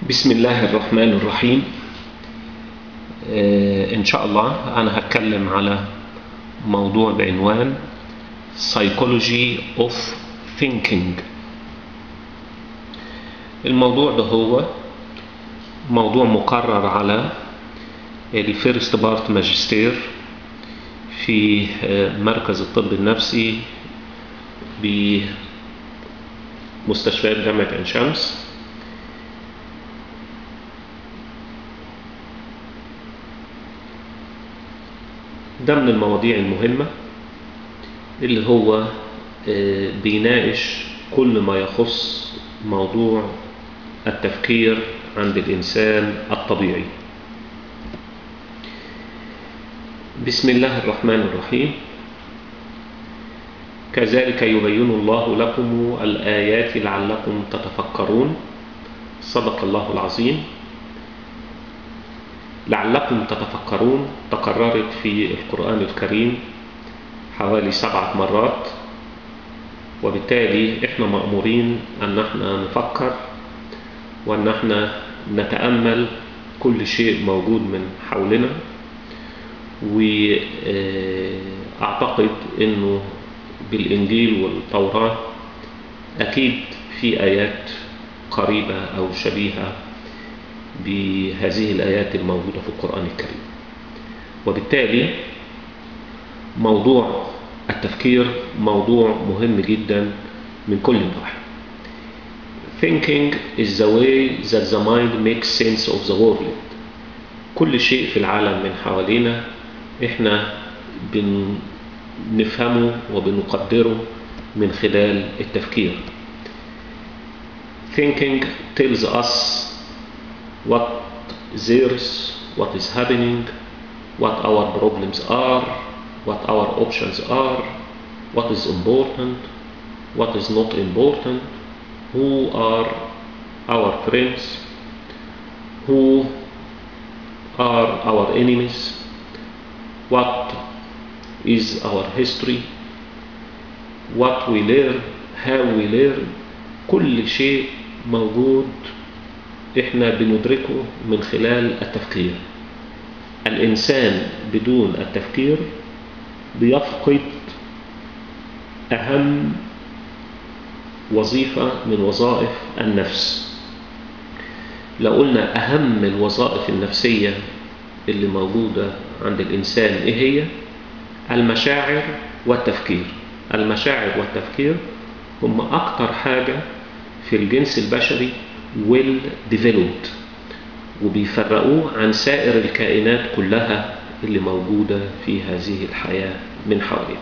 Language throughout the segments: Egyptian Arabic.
بسم الله الرحمن الرحيم آه، إن شاء الله أنا هتكلم على موضوع بعنوان Psychology of Thinking الموضوع ده هو موضوع مقرر على الفيرست بارت ماجستير في آه، مركز الطب النفسي بمستشفيات جامعة عين شمس ده من المواضيع المهمة اللي هو آه، بيناقش كل ما يخص موضوع التفكير عند الإنسان الطبيعي بسم الله الرحمن الرحيم كذلك يبين الله لكم الآيات لعلكم تتفكرون صدق الله العظيم لعلكم تتفكرون تكررت في القرآن الكريم حوالي سبعة مرات وبالتالي احنا مأمورين ان احنا نفكر وان احنا نتأمل كل شيء موجود من حولنا واعتقد انه بالانجيل والتوراة اكيد في ايات قريبة او شبيهة بهذه الآيات الموجودة في القرآن الكريم وبالتالي موضوع التفكير موضوع مهم جدا من كل النواحي Thinking is the way that the mind makes sense of the world كل شيء في العالم من حوالينا احنا بنفهمه وبنقدره من خلال التفكير Thinking tells us what there is, what is happening, what our problems are, what our options are, what is important, what is not important, who are our friends, who are our enemies, what is our history, what we learn, how we learn, كل شيء موجود احنا بندركه من خلال التفكير الانسان بدون التفكير بيفقد اهم وظيفة من وظائف النفس لو قلنا اهم الوظائف النفسية اللي موجودة عند الانسان ايه هي المشاعر والتفكير المشاعر والتفكير هم اكتر حاجة في الجنس البشري well developed وبيفرقوه عن سائر الكائنات كلها اللي موجودة في هذه الحياة من حوالينا.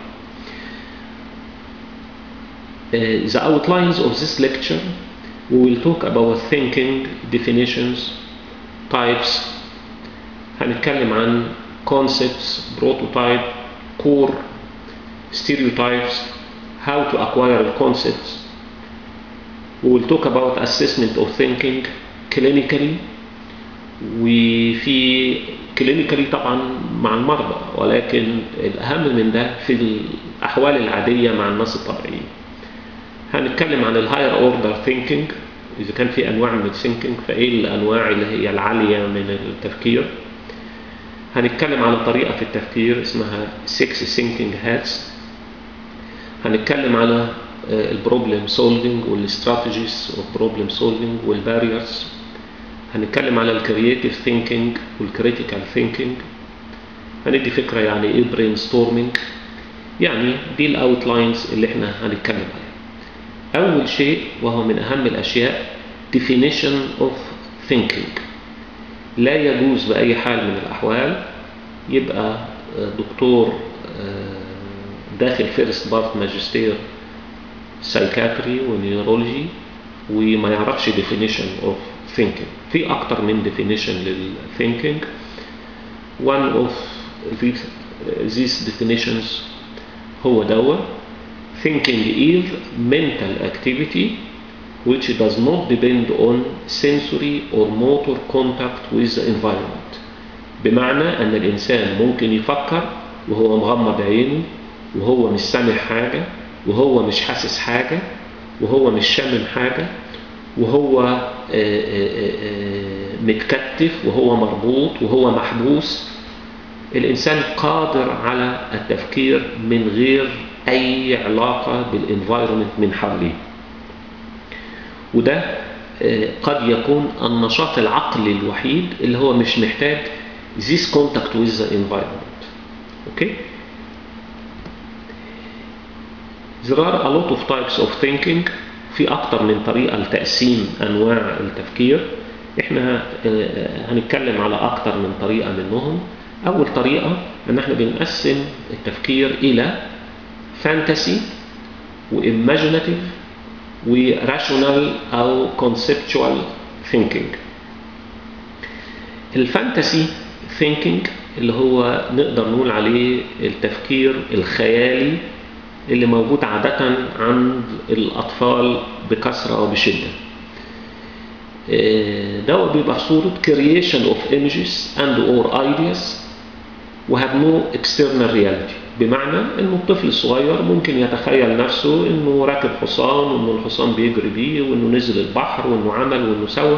Uh, the outlines of this lecture we will talk about thinking definitions types هنتكلم عن concepts prototype core stereotypes how to acquire the concepts we will talk about assessment of thinking clinically وفي clinically طبعا مع المرضى ولكن الأهم من ده في الأحوال العادية مع الناس الطبيعيين هنتكلم عن الهاير اوردر ثينكينج إذا كان في أنواع من الثينكينج فإيه الأنواع اللي هي العالية من التفكير هنتكلم على طريقة في التفكير اسمها 6 ثينكينج هاتس هنتكلم على البروبلم سولفنج والاستراتيجيز اوف بروبلم سولفنج والباريرز هنتكلم على الكرييتيف ثينكينج والكريتيكال ثينكينج هندي فكره يعني ايه برين ستورمنج يعني دي الاوتلاينز اللي احنا هنتكلم عليها اول شيء وهو من اهم الاشياء definition of thinking لا يجوز باي حال من الاحوال يبقى دكتور داخل فيرست بارت ماجستير سايكاتري ونيورولوجي وما يعرفش definition of thinking في أكتر من definition لل thinking one of these, these definitions هو دوا thinking is mental activity which does not depend on sensory or motor contact with the environment بمعنى أن الإنسان ممكن يفكر وهو مغمض عينه وهو مش سامع حاجة وهو مش حاسس حاجة وهو مش شامم حاجة وهو متكتف وهو مربوط وهو محبوس الإنسان قادر على التفكير من غير أي علاقة بالانفايرمنت من حواليه وده قد يكون النشاط العقلي الوحيد اللي هو مش محتاج this contact with the environment okay there are a lot of types of thinking في أكتر من طريقة لتقسيم أنواع التفكير احنا هنتكلم على أكتر من طريقة منهم أول طريقة أن احنا بنقسم التفكير إلى فانتسي وإيماجيناتيف وراشونال أو conceptual thinking الفانتسي thinking اللي هو نقدر نقول عليه التفكير الخيالي اللي موجود عادة عند الأطفال بكثرة أو بشدة ده بيبقى في صورة creation of images and or ideas و have no external reality بمعنى انه الطفل الصغير ممكن يتخيل نفسه انه راكب حصان وانه الحصان بيجري بيه وانه نزل البحر وانه عمل وانه سوى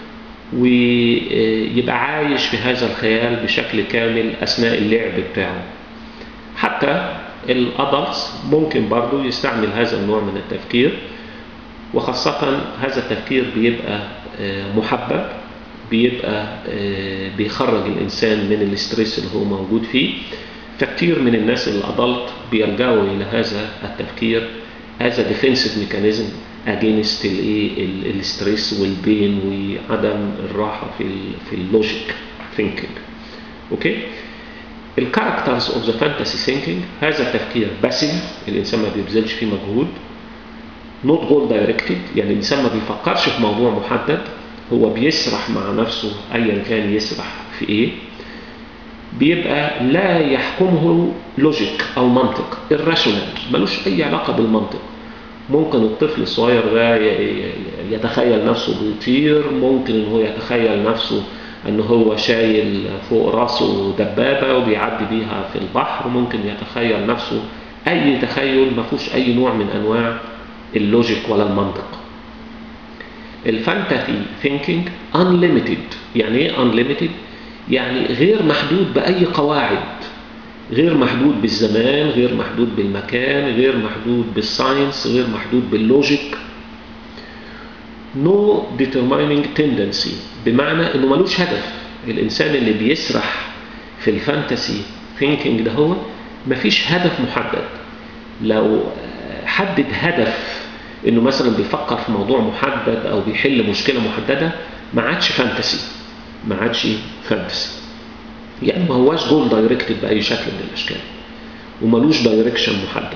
ويبقى عايش في هذا الخيال بشكل كامل اثناء اللعب بتاعه حتى الادلتس ممكن برضو يستعمل هذا النوع من التفكير وخاصة هذا التفكير بيبقى محبب بيبقى بيخرج الإنسان من الاسترس اللي هو موجود فيه فكتير من الناس الأدلت بيلجأوا إلى هذا التفكير هذا ديفنسيف ميكانيزم اجينست الاستريس والبين وعدم الراحة في ال في اللوجيك ثينكينج اوكي الكاركترز اوف ذا فانتسي ثينكينج هذا التفكير باسيف الانسان ما بيبذلش فيه مجهود نوت جول دايركتد يعني الانسان ما بيفكرش في موضوع محدد هو بيسرح مع نفسه ايا كان يسرح في ايه بيبقى لا يحكمه لوجيك او منطق الراشونال ملوش اي علاقه بالمنطق ممكن الطفل الصغير ده يتخيل نفسه بيطير ممكن ان هو يتخيل نفسه ان هو شايل فوق راسه دبابه وبيعدي بيها في البحر ممكن يتخيل نفسه اي تخيل ما فيهوش اي نوع من انواع اللوجيك ولا المنطق الفانتسي ثينكينج unlimited يعني ايه unlimited يعني غير محدود باي قواعد غير محدود بالزمان غير محدود بالمكان غير محدود بالساينس غير محدود باللوجيك no determining tendency بمعنى انه ملوش هدف الانسان اللي بيسرح في الفانتسي ثينكينج ده هو مفيش هدف محدد لو حدد هدف انه مثلا بيفكر في موضوع محدد او بيحل مشكله محدده ما عادش فانتسي ما عادش فانتسي يعني ما هواش جول دايركتد باي شكل من الاشكال وملوش دايركشن محدد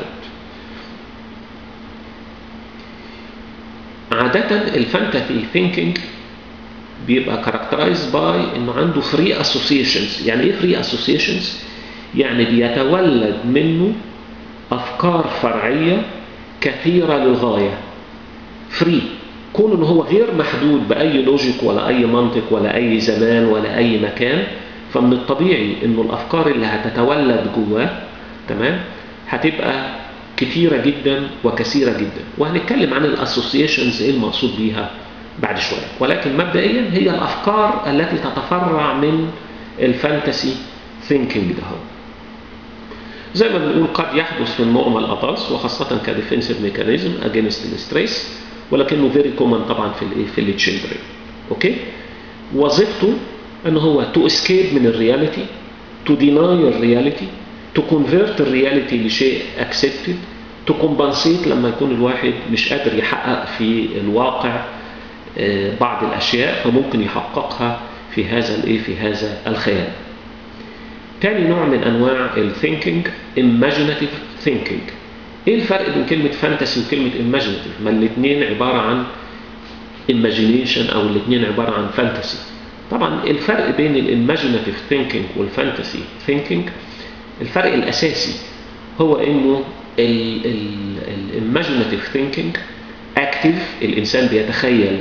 عادة الفانتسي ثينكينج بيبقى كاركترايز باي انه عنده فري اسوسيشنز يعني ايه فري اسوسيشنز يعني بيتولد منه افكار فرعيه كثيره للغايه فري كون ان هو غير محدود باي لوجيك ولا اي منطق ولا اي زمان ولا اي مكان فمن الطبيعي انه الافكار اللي هتتولد جواه تمام هتبقى كتيرة جدا وكثيرة جدا وهنتكلم عن الاسوسيشنز ايه المقصود بيها بعد شوية ولكن مبدئيا هي الافكار التي تتفرع من الفانتسي ثينكينج ده هو. زي ما بنقول قد يحدث في النورمال ادلتس وخاصة كديفنسيف ميكانيزم اجينست الستريس ولكنه فيري كومن طبعا في الايه في التشيلدرن اوكي وظيفته ان هو تو اسكيب من الرياليتي تو ديناي الرياليتي تو كونفيرت الرياليتي لشيء اكسبتد تو كومبنسيت لما يكون الواحد مش قادر يحقق في الواقع بعض الاشياء فممكن يحققها في هذا الايه في هذا الخيال تاني نوع من انواع الثينكينج imaginative thinking ايه الفرق بين كلمة فانتسي وكلمة imaginative ما الاثنين عبارة عن imagination او الاثنين عبارة عن فانتسي طبعا الفرق بين الايماجيناتيف ثينكينج والفانتسي ثينكينج الفرق الاساسي هو انه الايماجيناتيف ثينكينج اكتف الانسان بيتخيل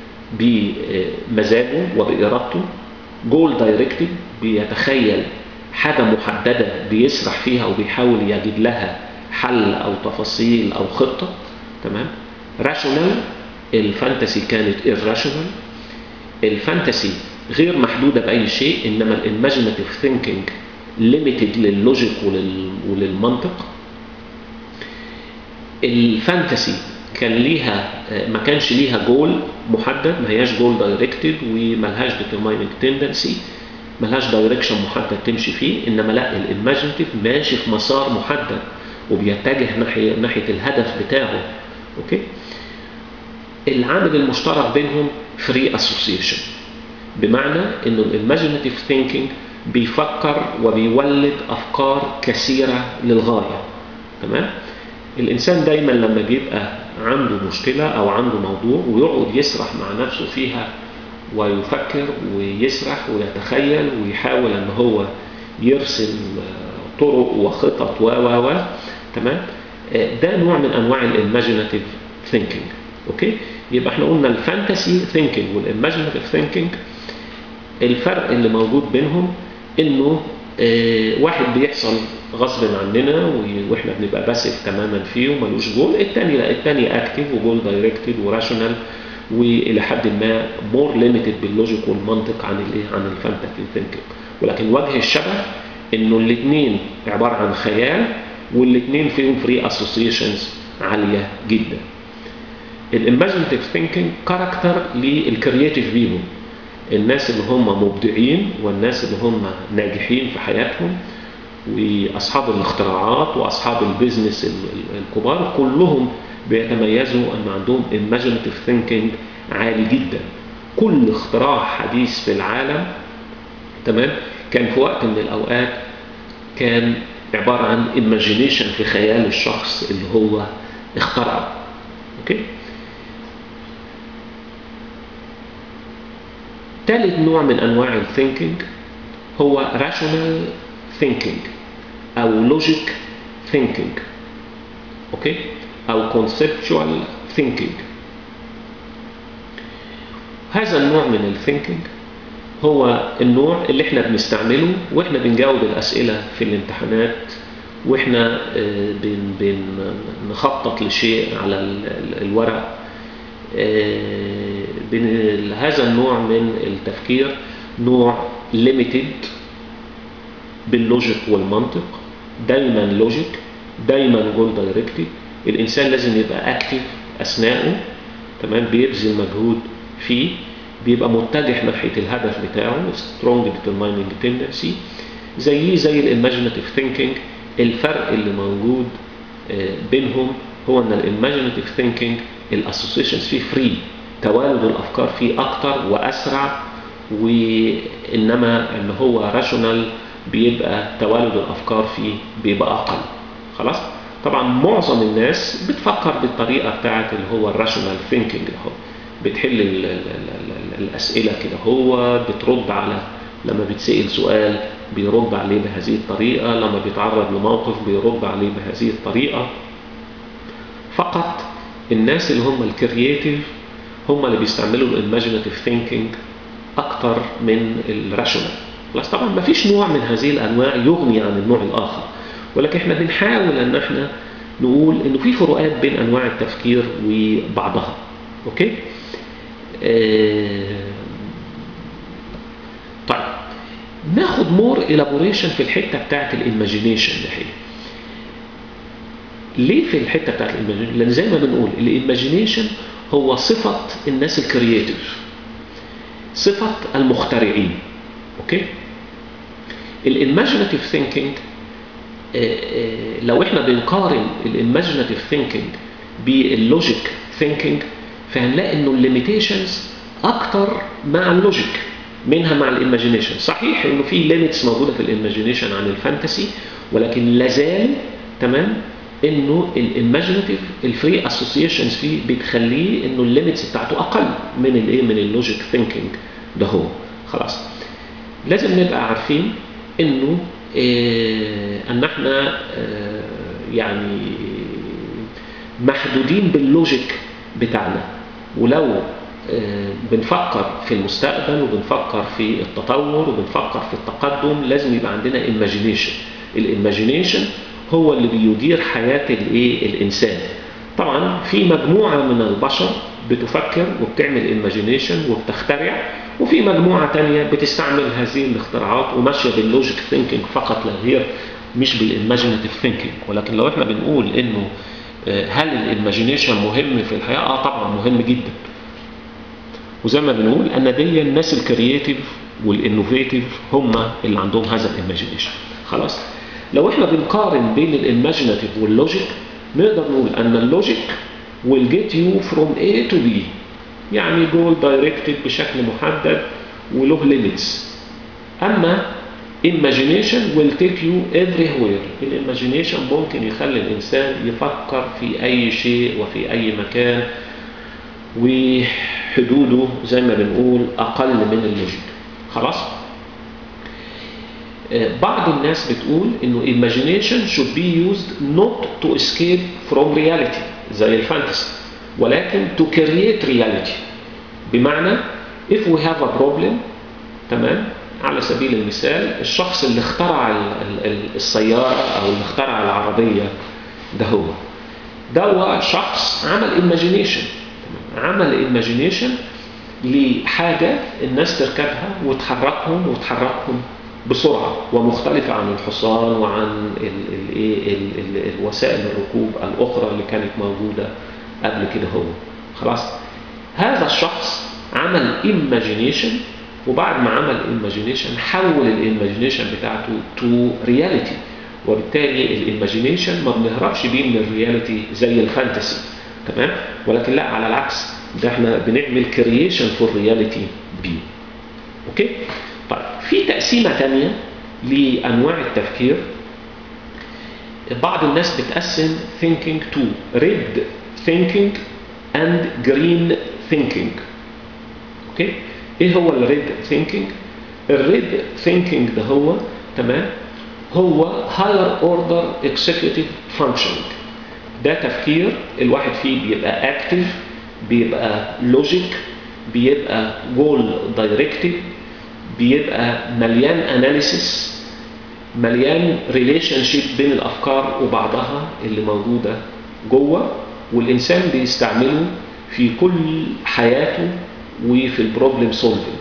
بمزاجه وبارادته جول دايركتد بيتخيل حاجه محدده بيسرح فيها وبيحاول يجد لها حل او تفاصيل او خطه تمام راشونال الفانتسي كانت irrational الفانتسي غير محدوده باي شيء انما الايماجيناتيف ثينكينج ليميتد لللوجيك ولل... وللمنطق الفانتسي كان ليها ما كانش ليها جول محدد ما هياش جول دايركتد وملهاش ديترمايننج تندنسي ملهاش دايركشن محدد تمشي فيه انما لا الايماجينتيف ماشي في مسار محدد وبيتجه ناحيه ناحيه الهدف بتاعه اوكي العامل المشترك بينهم فري اسوسيشن بمعنى انه الايماجينتيف ثينكينج بيفكر وبيولد افكار كثيره للغايه تمام الانسان دايما لما بيبقى عنده مشكله او عنده موضوع ويقعد يسرح مع نفسه فيها ويفكر ويسرح ويتخيل ويحاول ان هو يرسم طرق وخطط و و و تمام ده نوع من انواع الايماجيناتيف ثينكينج اوكي يبقى احنا قلنا الفانتسي ثينكينج والايماجيناتيف ثينكينج الفرق اللي موجود بينهم انه اه واحد بيحصل غصب عننا واحنا بنبقى باسف تماما فيه وملوش جول الثاني لا الثاني اكتف وجول دايركتد وراشونال والى حد ما مور ليميتد باللوجيك والمنطق عن الايه عن الفانتسي ثينكينج ولكن وجه الشبه انه الاثنين عباره عن خيال والاثنين فيهم فري اسوسيشنز عاليه جدا الايماجينتيف ثينكينج كاركتر للكرييتيف بيهم الناس اللي هم مبدعين والناس اللي هم ناجحين في حياتهم واصحاب الاختراعات واصحاب البيزنس الكبار كلهم بيتميزوا ان عندهم imaginative thinking عالي جدا كل اختراع حديث في العالم تمام كان في وقت من الاوقات كان عباره عن imagination في خيال الشخص اللي هو اخترعه اوكي ثالث نوع من انواع الثينكينج هو rational thinking او logic thinking اوكي او conceptual thinking هذا النوع من الثينكينج هو النوع اللي احنا بنستعمله واحنا بنجاوب الاسئله في الامتحانات واحنا بن بنخطط لشيء على الورق هذا النوع من التفكير نوع ليميتد باللوجيك والمنطق دايما لوجيك دايما جول دايركتد الانسان لازم يبقى اكتف اثناءه تمام بيبذل مجهود فيه بيبقى متجه ناحيه الهدف بتاعه سترونج ديترمايننج تندنسي زيه زي الايماجيناتيف ثينكينج الفرق اللي موجود بينهم هو ان الايماجيناتيف ثينكينج الاسوسيشنز فيه فري توالد الافكار فيه اكتر واسرع وانما اللي هو راشونال بيبقى توالد الافكار فيه بيبقى اقل خلاص طبعا معظم الناس بتفكر بالطريقه بتاعت اللي هو الراشونال ثينكينج اهو بتحل ال ال ال الاسئله كده هو بترد على لما بيتسال سؤال بيرد عليه بهذه الطريقه لما بيتعرض لموقف بيرد عليه بهذه الطريقه فقط الناس اللي هم الكرييتيف هم اللي بيستعملوا الايماجيناتيف ثينكينج اكتر من الراشونال خلاص طبعا ما فيش نوع من هذه الانواع يغني عن النوع الاخر ولكن احنا بنحاول ان احنا نقول انه في فروقات بين انواع التفكير وبعضها اوكي آه طيب ناخد مور الابوريشن في الحته بتاعت الايماجينيشن دي ليه في الحته بتاعت الايماجينيشن لان زي ما بنقول الايماجينيشن هو صفه الناس الكرييتيف صفه المخترعين اوكي الايماجيناتيف ثينكينج لو احنا بنقارن الايماجيناتيف ثينكينج باللوجيك ثينكينج فهنلاقي انه الليميتيشنز اكتر مع اللوجيك منها مع الايماجينيشن صحيح انه في ليميتس موجوده في الايماجينيشن عن الفانتسي ولكن لازال تمام انه الايماجيناتيف الفري اسوسيشنز فيه بتخليه انه الليميتس بتاعته اقل من الايه من اللوجيك ثينكينج ده هو خلاص لازم نبقى عارفين انه إيه ان احنا إيه يعني محدودين باللوجيك بتاعنا ولو إيه بنفكر في المستقبل وبنفكر في التطور وبنفكر في التقدم لازم يبقى عندنا ايماجينيشن الايماجينيشن هو اللي بيدير حياه الايه الانسان طبعا في مجموعه من البشر بتفكر وبتعمل ايماجينيشن وبتخترع وفي مجموعة تانية بتستعمل هذه الاختراعات وماشية باللوجيك ثينكينج فقط لا غير مش بالايماجينيتيف ثينكينج ولكن لو احنا بنقول انه هل الايماجينيشن مهم في الحياة؟ اه طبعا مهم جدا وزي ما بنقول ان دي الناس الكرييتيف والانوفيتيف هم اللي عندهم هذا الايماجينيشن خلاص لو احنا بنقارن بين الايماجينيتيف واللوجيك نقدر نقول ان اللوجيك will get you from A to B يعني جول دايركتد بشكل محدد وله limits اما imagination will take you everywhere الايماجينيشن ممكن يخلي الانسان يفكر في اي شيء وفي اي مكان وحدوده زي ما بنقول اقل من اللوجيك خلاص بعض الناس بتقول انه imagination should be used not to escape from reality زي الفانتسي ولكن to create reality بمعنى if we have a problem تمام على سبيل المثال الشخص اللي اخترع السيارة او اللي اخترع العربية ده هو ده هو شخص عمل imagination عمل imagination لحاجة الناس تركبها وتحركهم وتحركهم بسرعة ومختلفة عن الحصان وعن ال ال ال الوسائل الركوب الأخرى اللي كانت موجودة قبل كده هو خلاص هذا الشخص عمل imagination وبعد ما عمل imagination حول الايماجينيشن بتاعته to reality وبالتالي الايماجينيشن ما بنهربش بيه من الرياليتي زي الفانتسي تمام ولكن لا على العكس ده احنا بنعمل كرييشن فور رياليتي بيه اوكي طيب في تقسيمه ثانيه لانواع التفكير بعض الناس بتقسم thinking to red thinking and green thinking اوكي ايه هو الريد ثينكينج الريد ثينكينج ده هو تمام هو هاير اوردر اكسكيوتيف فانكشننج ده تفكير الواحد فيه بيبقى اكتف بيبقى لوجيك بيبقى جول دايركتيف بيبقى مليان اناليسيس مليان ريليشن شيب بين الافكار وبعضها اللي موجوده جوه والانسان بيستعمله في كل حياته وفي البروبلم سولفنج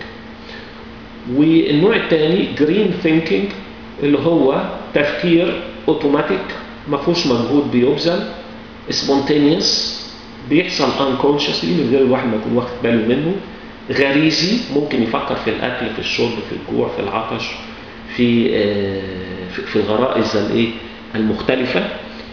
والنوع الثاني جرين ثينكينج اللي هو تفكير اوتوماتيك ما فيهوش مجهود بيبذل سبونتينيوس بيحصل انكونشسلي من غير الواحد ما يكون واخد باله منه غريزي ممكن يفكر في الاكل في الشرب في الجوع في العطش في في الغرائز الايه المختلفه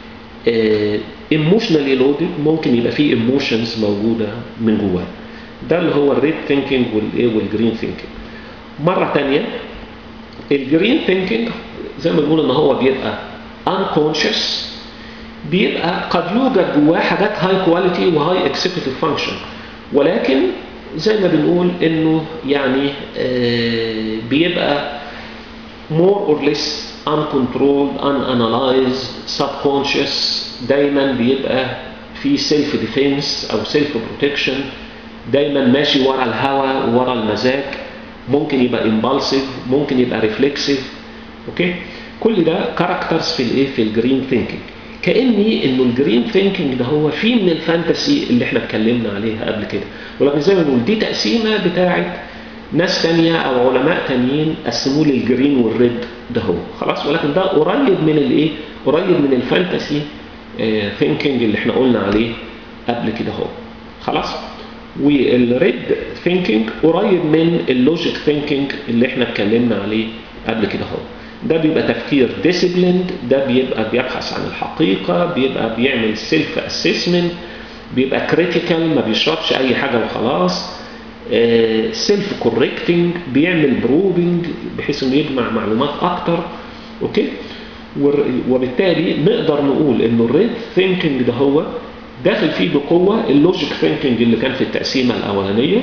ايموشنالي لودد ممكن يبقى فيه ايموشنز موجوده من جواه ده اللي هو الريد ثينكينج والايه والجرين ثينكينج مره ثانيه الجرين ثينكينج زي ما بنقول ان هو بيبقى unconscious بيبقى قد يوجد جواه حاجات هاي كواليتي وهاي اكسكيوتيف فانكشن ولكن زي ما بنقول انه يعني آه بيبقى more or less uncontrolled unanalyzed subconscious دايما بيبقى في سيلف ديفense او سيلف بروتكشن دايما ماشي ورا الهوى ورا المزاج ممكن يبقى امبالسيف ممكن يبقى ريفلكسيف اوكي كل ده كاركترز في الايه في الجرين ثينكينج كاني انه الجرين ثينكينج ده هو في من الفانتسي اللي احنا اتكلمنا عليها قبل كده ولكن زي ما بنقول دي تقسيمه بتاعه ناس تانية او علماء تانيين قسموه للجرين والريد ده هو خلاص ولكن ده قريب من الايه قريب من الفانتسي ثينكينج اللي احنا قلنا عليه قبل كده هو خلاص والريد ثينكينج قريب من اللوجيك ثينكينج اللي احنا اتكلمنا عليه قبل كده هو ده بيبقى تفكير ديسيبليند ده بيبقى بيبحث عن الحقيقة بيبقى بيعمل سيلف اسسمنت بيبقى كريتيكال ما بيشربش اي حاجة وخلاص سيلف كوركتنج بيعمل بروبنج بحيث انه يجمع معلومات اكتر اوكي وبالتالي نقدر نقول انه الريد ثينكينج ده هو داخل فيه بقوة اللوجيك ثينكينج اللي كان في التقسيمة الأولانية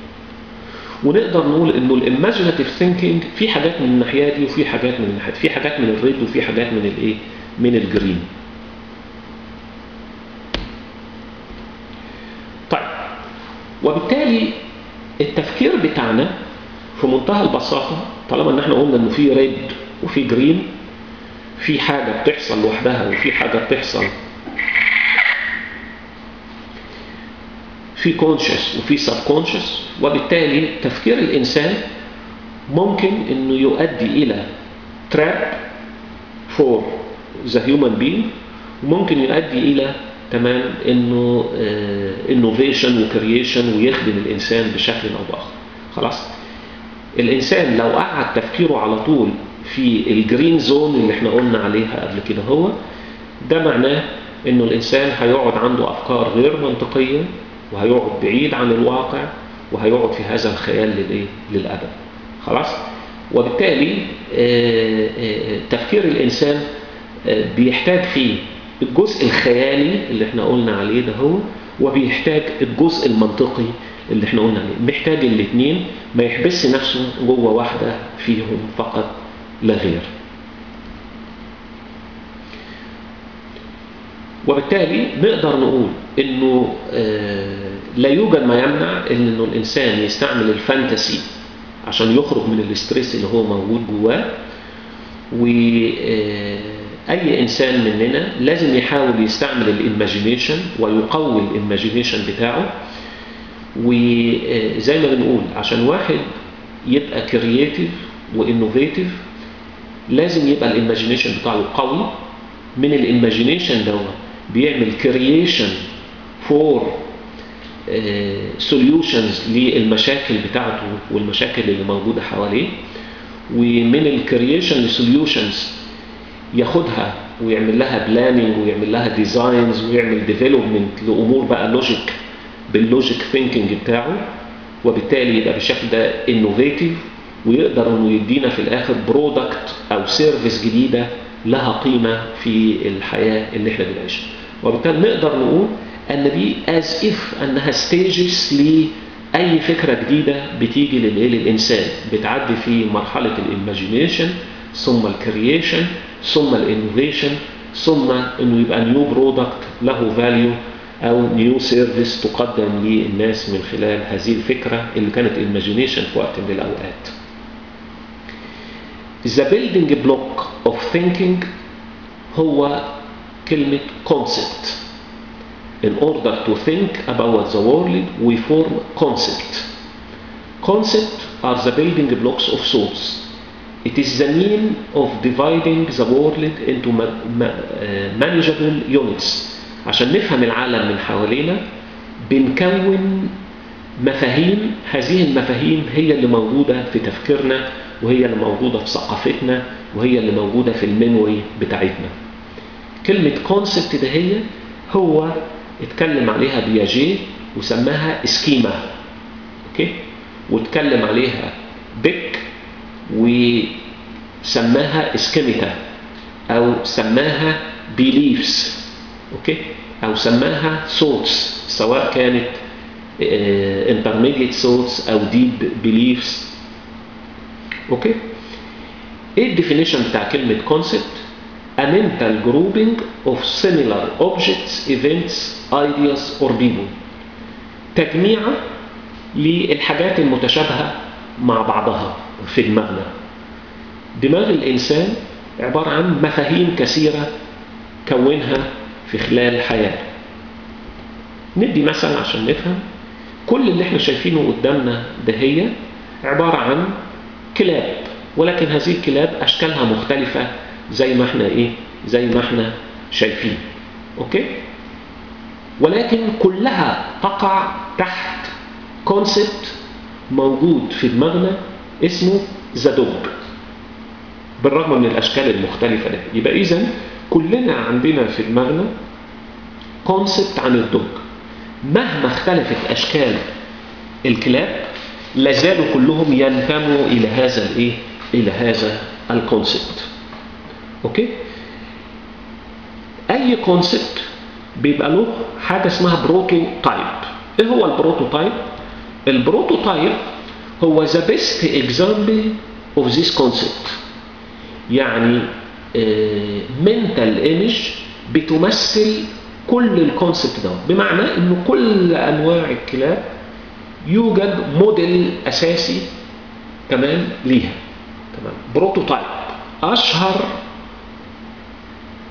ونقدر نقول انه الايماجيناتيف ثينكينج في حاجات من الناحيه دي وفي حاجات من الناحيه في حاجات من الريد وفي حاجات من الايه من الجرين طيب وبالتالي التفكير بتاعنا في منتهى البساطه طالما ان احنا قلنا انه في ريد وفي جرين في حاجه بتحصل لوحدها وفي حاجه بتحصل في كونشس وفي سب كونشس وبالتالي تفكير الانسان ممكن انه يؤدي الى تراب فور ذا هيومن بين وممكن يؤدي الى تمام انه انوفيشن وكرييشن ويخدم الانسان بشكل او باخر خلاص الانسان لو قعد تفكيره على طول في الجرين زون اللي احنا قلنا عليها قبل كده هو ده معناه انه الانسان هيقعد عنده افكار غير منطقيه وهيقعد بعيد عن الواقع وهيقعد في هذا الخيال للايه للابد خلاص وبالتالي تفكير الانسان بيحتاج فيه الجزء الخيالي اللي احنا قلنا عليه ده هو وبيحتاج الجزء المنطقي اللي احنا قلنا عليه محتاج الاثنين ما يحبس نفسه جوه واحدة فيهم فقط لا غير وبالتالي نقدر نقول انه لا يوجد ما يمنع انه الانسان يستعمل الفانتسي عشان يخرج من الاستريس اللي هو موجود جواه واي انسان مننا لازم يحاول يستعمل الايماجينيشن ويقوي الايماجينيشن بتاعه وزي ما بنقول عشان واحد يبقى كرييتيف وانوفيتيف لازم يبقى الايماجينيشن بتاعه قوي من الايماجينيشن دوت بيعمل كرييشن فور سوليوشنز للمشاكل بتاعته والمشاكل اللي موجوده حواليه ومن الكرييشن لسوليوشنز ياخدها ويعمل لها بلاننج ويعمل لها ديزاينز ويعمل ديفلوبمنت لامور بقى لوجيك باللوجيك ثينكينج بتاعه وبالتالي يبقى بالشكل ده انوفيتيف ويقدر انه يدينا في الاخر برودكت او سيرفيس جديده لها قيمه في الحياه اللي احنا بنعيشها وبالتالي نقدر نقول ان دي از اف انها ستيجز لاي فكره جديده بتيجي للانسان بتعدي في مرحله الايماجينيشن ثم الكرييشن ثم الانوفيشن ثم انه يبقى نيو برودكت له فاليو او نيو سيرفيس تقدم للناس من خلال هذه الفكره اللي كانت ايماجينيشن في وقت من الاوقات. The building block of thinking هو كلمة concept. In order to think about the world, we form concept. Concept are the building blocks of thoughts. It is the mean of dividing the world into manageable units. عشان نفهم العالم من حوالينا بنكون مفاهيم هذه المفاهيم هي اللي موجودة في تفكيرنا وهي اللي موجودة في ثقافتنا وهي اللي موجودة في الميموري بتاعتنا كلمة كونسبت ده هي هو اتكلم عليها بياجي وسماها سكيما اوكي واتكلم عليها بيك وسماها اسكيميتا او سماها بيليفز اوكي او سماها ثوتس سواء كانت intermediate thoughts او deep beliefs اوكي ايه الديفينيشن بتاع كلمه concept a mental grouping of similar objects events ideas or people تجميعة للحاجات المتشابهة مع بعضها في دماغنا دماغ الإنسان عبارة عن مفاهيم كثيرة كونها في خلال حياته ندي مثل عشان نفهم كل اللي احنا شايفينه قدامنا ده هي عبارة عن كلاب ولكن هذه الكلاب أشكالها مختلفة زي ما احنا ايه زي ما احنا شايفين اوكي ولكن كلها تقع تحت كونسبت موجود في دماغنا اسمه زدوج بالرغم من الاشكال المختلفه ده يبقى اذا كلنا عندنا في دماغنا كونسبت عن الدوج مهما اختلفت اشكال الكلاب لازالوا كلهم ينتموا الى هذا الايه الى هذا الكونسبت اوكي اي كونسبت بيبقى له حاجه اسمها بروتو تايب ايه هو البروتو تايب البروتو تايب هو ذا بيست اكزامبل اوف ذيس كونسبت يعني منتال ايمج بتمثل كل الكونسبت ده بمعنى انه كل انواع الكلاب يوجد موديل اساسي تمام ليها تمام بروتوتايب اشهر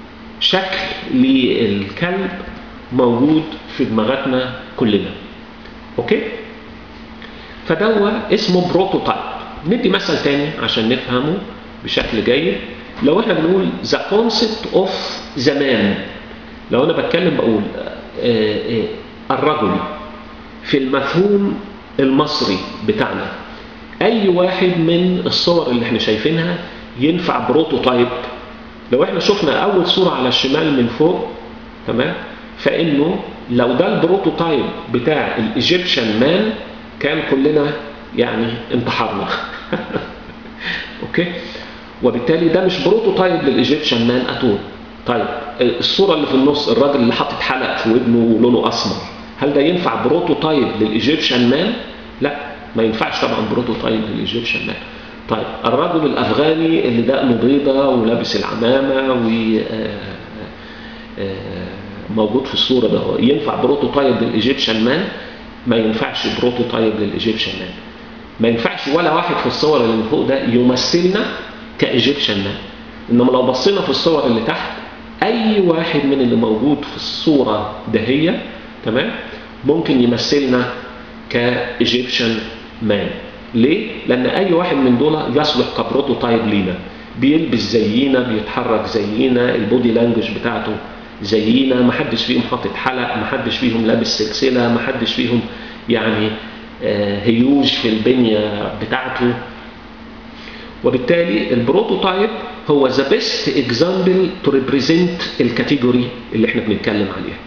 شكل للكلب موجود في دماغاتنا كلنا اوكي فدوا اسمه بروتوتايب ندي مثل تاني عشان نفهمه بشكل جيد لو احنا بنقول ذا كونسبت اوف زمان لو انا بتكلم بقول آه، آه، الرجل في المفهوم المصري بتاعنا اي واحد من الصور اللي احنا شايفينها ينفع بروتوتايب لو احنا شفنا اول صورة على الشمال من فوق تمام فانه لو ده البروتوتايب بتاع الايجيبشن مان كان كلنا يعني انتحرنا اوكي وبالتالي ده مش بروتوتايب للايجيبشن مان اتول طيب الصورة اللي في النص الراجل اللي حاطط حلق في ودنه ولونه اسمر هل ده ينفع بروتوتايب للايجيبشن مان لا ما ينفعش طبعا بروتوتايب للايجيبشن مان طيب الرجل الافغاني اللي دقنه بيضة ولابس العمامة و آه، آه، موجود في الصورة ده هو ينفع بروتوتايب للايجيبشن مان ما ينفعش بروتوتايب للايجيبشن مان ما ينفعش ولا واحد في الصور اللي من فوق ده يمثلنا كايجيبشن مان انما لو بصينا في الصور اللي تحت اي واحد من اللي موجود في الصورة دهية تمام ممكن يمثلنا كايجيبشن مان ليه؟ لأن أي واحد من دول يصلح كبروتوتايب لينا بيلبس زينا بيتحرك زينا البودي لانجوج بتاعته زينا ما حدش فيهم حاطط حلق ما حدش فيهم لابس سلسلة ما حدش فيهم يعني آه، هيوج في البنية بتاعته وبالتالي البروتوتايب هو ذا بيست اكزامبل تو ريبريزنت الكاتيجوري اللي احنا بنتكلم عليها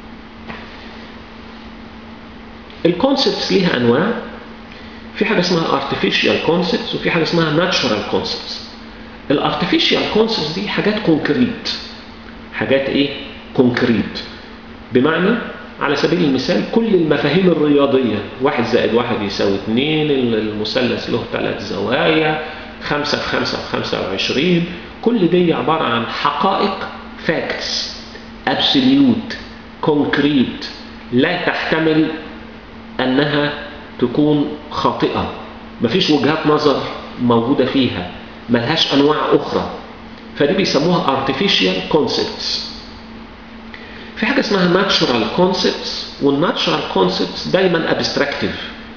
الكونسبتس ليها انواع في حاجه اسمها artificial concepts وفي حاجه اسمها natural concepts الارتفيشال concepts دي حاجات كونكريت حاجات ايه كونكريت بمعنى على سبيل المثال كل المفاهيم الرياضية واحد زائد واحد يساوي اتنين المثلث له ثلاث زوايا خمسة في خمسة في خمسة وعشرين كل دي عبارة عن حقائق facts absolute concrete لا تحتمل أنها تكون خاطئة مفيش وجهات نظر موجودة فيها ملهاش أنواع أخرى فدي بيسموها artificial concepts في حاجة اسمها natural concepts والnatural concepts دايما abstractive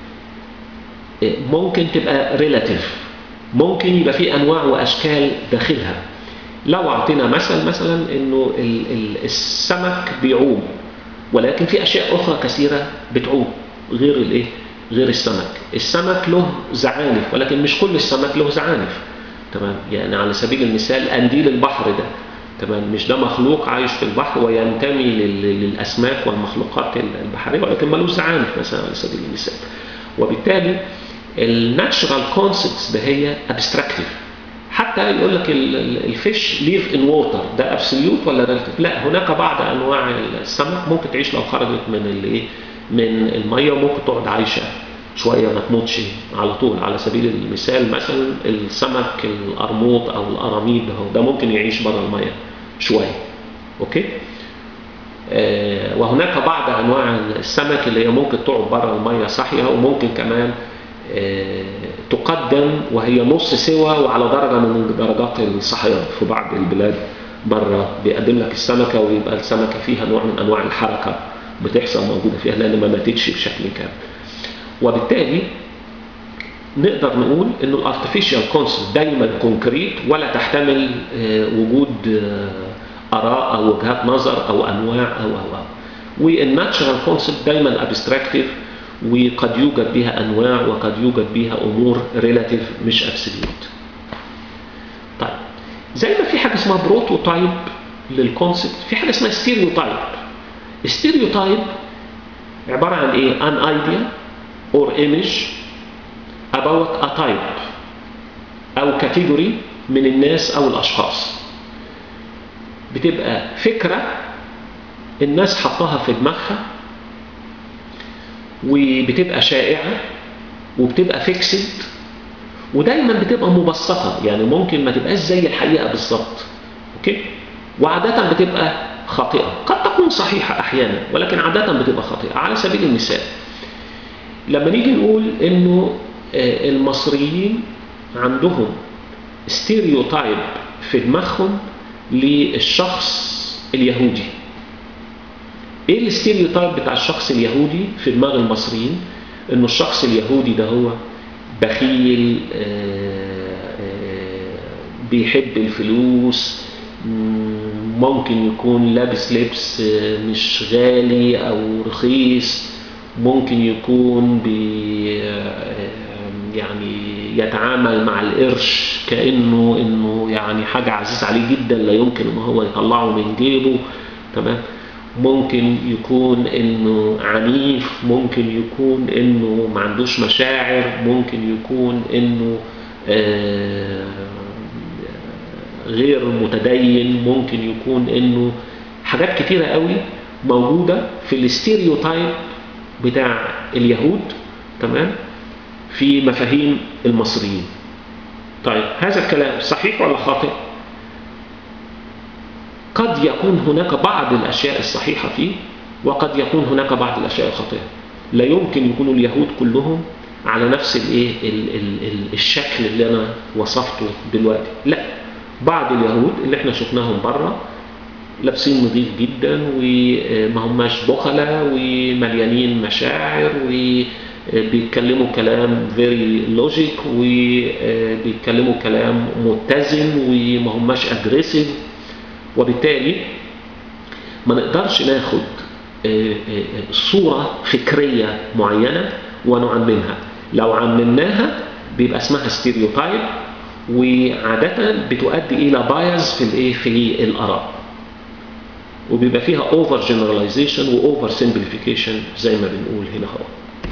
ممكن تبقى relative ممكن يبقى في أنواع وأشكال داخلها لو أعطينا مثل مثلا أنه ال- ال- السمك بيعوم ولكن في أشياء أخرى كثيرة بتعوم غير الإيه؟ غير السمك السمك له زعانف ولكن مش كل السمك له زعانف تمام يعني على سبيل المثال قنديل البحر ده تمام مش ده مخلوق عايش في البحر وينتمي لل- للاسماك والمخلوقات البحريه ولكن ملوش زعانف مثلا على سبيل المثال وبالتالي الناتشرال كونسبتس ده هي ابستراكتيف حتى يقول لك الفيش ليف ان ووتر ده ابسوليوت ولا ريلاتيف لا هناك بعض انواع السمك ممكن تعيش لو خرجت من الايه من الميه وممكن تقعد عايشه شويه ما تموتش على طول على سبيل المثال مثلا السمك القرموط او القراميد هو ده ممكن يعيش بره الميه شويه اوكي آه وهناك بعض انواع السمك اللي هي ممكن تقعد بره الميه صاحيه وممكن كمان آه تقدم وهي نص سوا وعلى درجه من درجات الصحيان في بعض البلاد بره بيقدم لك السمكه ويبقى السمكه فيها نوع من انواع الحركه بتحصل موجوده فيها لان ما ماتتش بشكل كامل وبالتالي نقدر نقول انه الارتفيشال كونسبت دايما كونكريت ولا تحتمل آه، وجود آه، اراء او وجهات نظر او انواع او او او والناتشرال كونسبت دايما ابستراكتيف وقد يوجد بها انواع وقد يوجد بها امور ريلاتيف مش ابسوليوت طيب زي ما في حاجه اسمها بروتوتايب للكونسبت في حاجه اسمها ستيريوتايب ستيريوتايب عباره عن ايه an idea or image about a type أو category من الناس أو الأشخاص بتبقى فكرة الناس حطها في دماغها وبتبقى شائعة وبتبقى فيكسد ودايما بتبقى مبسطة يعني ممكن ما تبقاش زي الحقيقة بالظبط اوكي وعادة بتبقى خاطئة قد تكون صحيحة أحيانا ولكن عادة بتبقى خاطئة على سبيل المثال لما نيجي نقول انه آه، المصريين عندهم ستيريوتايب في دماغهم للشخص اليهودي ايه الاستيريوتايب بتاع الشخص اليهودي في دماغ المصريين انه الشخص اليهودي ده هو بخيل بيحب الفلوس ممكن يكون لابس لبس مش غالي او رخيص ممكن يكون بي يعني يتعامل مع القرش كانه انه يعني حاجه عزيز عليه جدا لا يمكن ان هو يطلعه من جيبه تمام ممكن يكون انه عنيف ممكن يكون انه ما عندوش مشاعر ممكن يكون انه آه غير متدين ممكن يكون انه حاجات كتيرة قوي موجودة في الاستيريوتايب بتاع اليهود تمام في مفاهيم المصريين طيب هذا الكلام صحيح ولا خاطئ قد يكون هناك بعض الأشياء الصحيحة فيه وقد يكون هناك بعض الأشياء الخاطئة لا يمكن يكونوا اليهود كلهم على نفس الايه الشكل اللي انا وصفته دلوقتي لا بعض اليهود اللي احنا شفناهم بره لابسين نظيف جدا وما هماش بخلة ومليانين مشاعر وبيتكلموا كلام فيري لوجيك وبيتكلموا كلام متزن وما هماش اجريسيف وبالتالي ما نقدرش ناخد صورة فكرية معينة ونعممها لو عممناها بيبقى اسمها ستيريوتايب وعادة بتؤدي إلى بايز في الإيه في الآراء وبيبقى فيها اوفر جنراليزيشن واوفر سمبليفيكيشن زي ما بنقول هنا اهو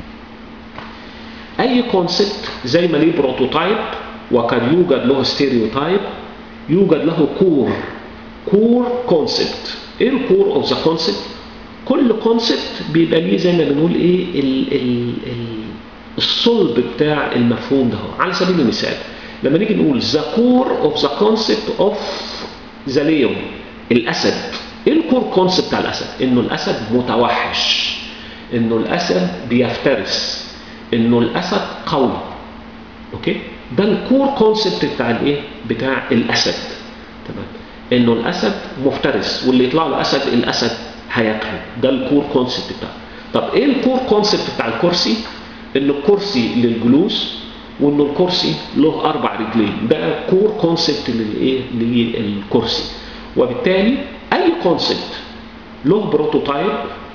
اي كونسبت زي ما ليه بروتوتايب وقد يوجد له ستيريوتايب يوجد له كور كور كونسبت ايه الكور اوف ذا كونسبت كل كونسبت بيبقى ليه زي ما بنقول ايه ال ال ال الصلب بتاع المفهوم ده على سبيل المثال لما نيجي نقول the core of the concept of the leon الاسد ايه الكور كونسبت بتاع الاسد انه الاسد متوحش انه الاسد بيفترس انه الاسد قوي اوكي ده الكور كونسبت بتاع الايه بتاع الاسد تمام انه الاسد مفترس واللي يطلع له اسد الاسد هياكله ده الكور كونسبت بتاعه طب ايه الكور كونسبت بتاع الكرسي ان الكرسي للجلوس وان الكرسي له اربع رجلين ده كور كونسبت للايه للكرسي وبالتالي اي كونسبت له بروتوتايب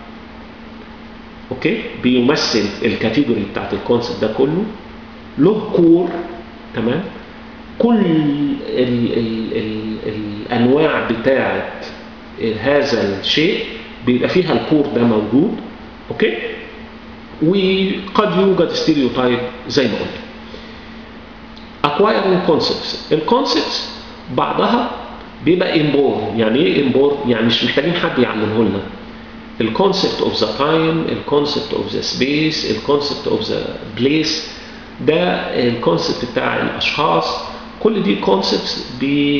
اوكي بيمثل الكاتيجوري بتاعت الكونسبت ده كله له كور تمام كل ال ال ال الانواع بتاعت هذا الشيء بيبقى فيها الكور ده موجود اوكي وقد يوجد ستيريوتايب زي ما قلت acquiring concepts الكونسبتس بعضها بيبقى امبور يعني ايه امبور يعني مش محتاجين حد يعلمه لنا الكونسبت اوف ذا تايم الكونسبت اوف ذا سبيس الكونسبت اوف ذا بليس ده الكونسبت بتاع الاشخاص كل دي كونسبتس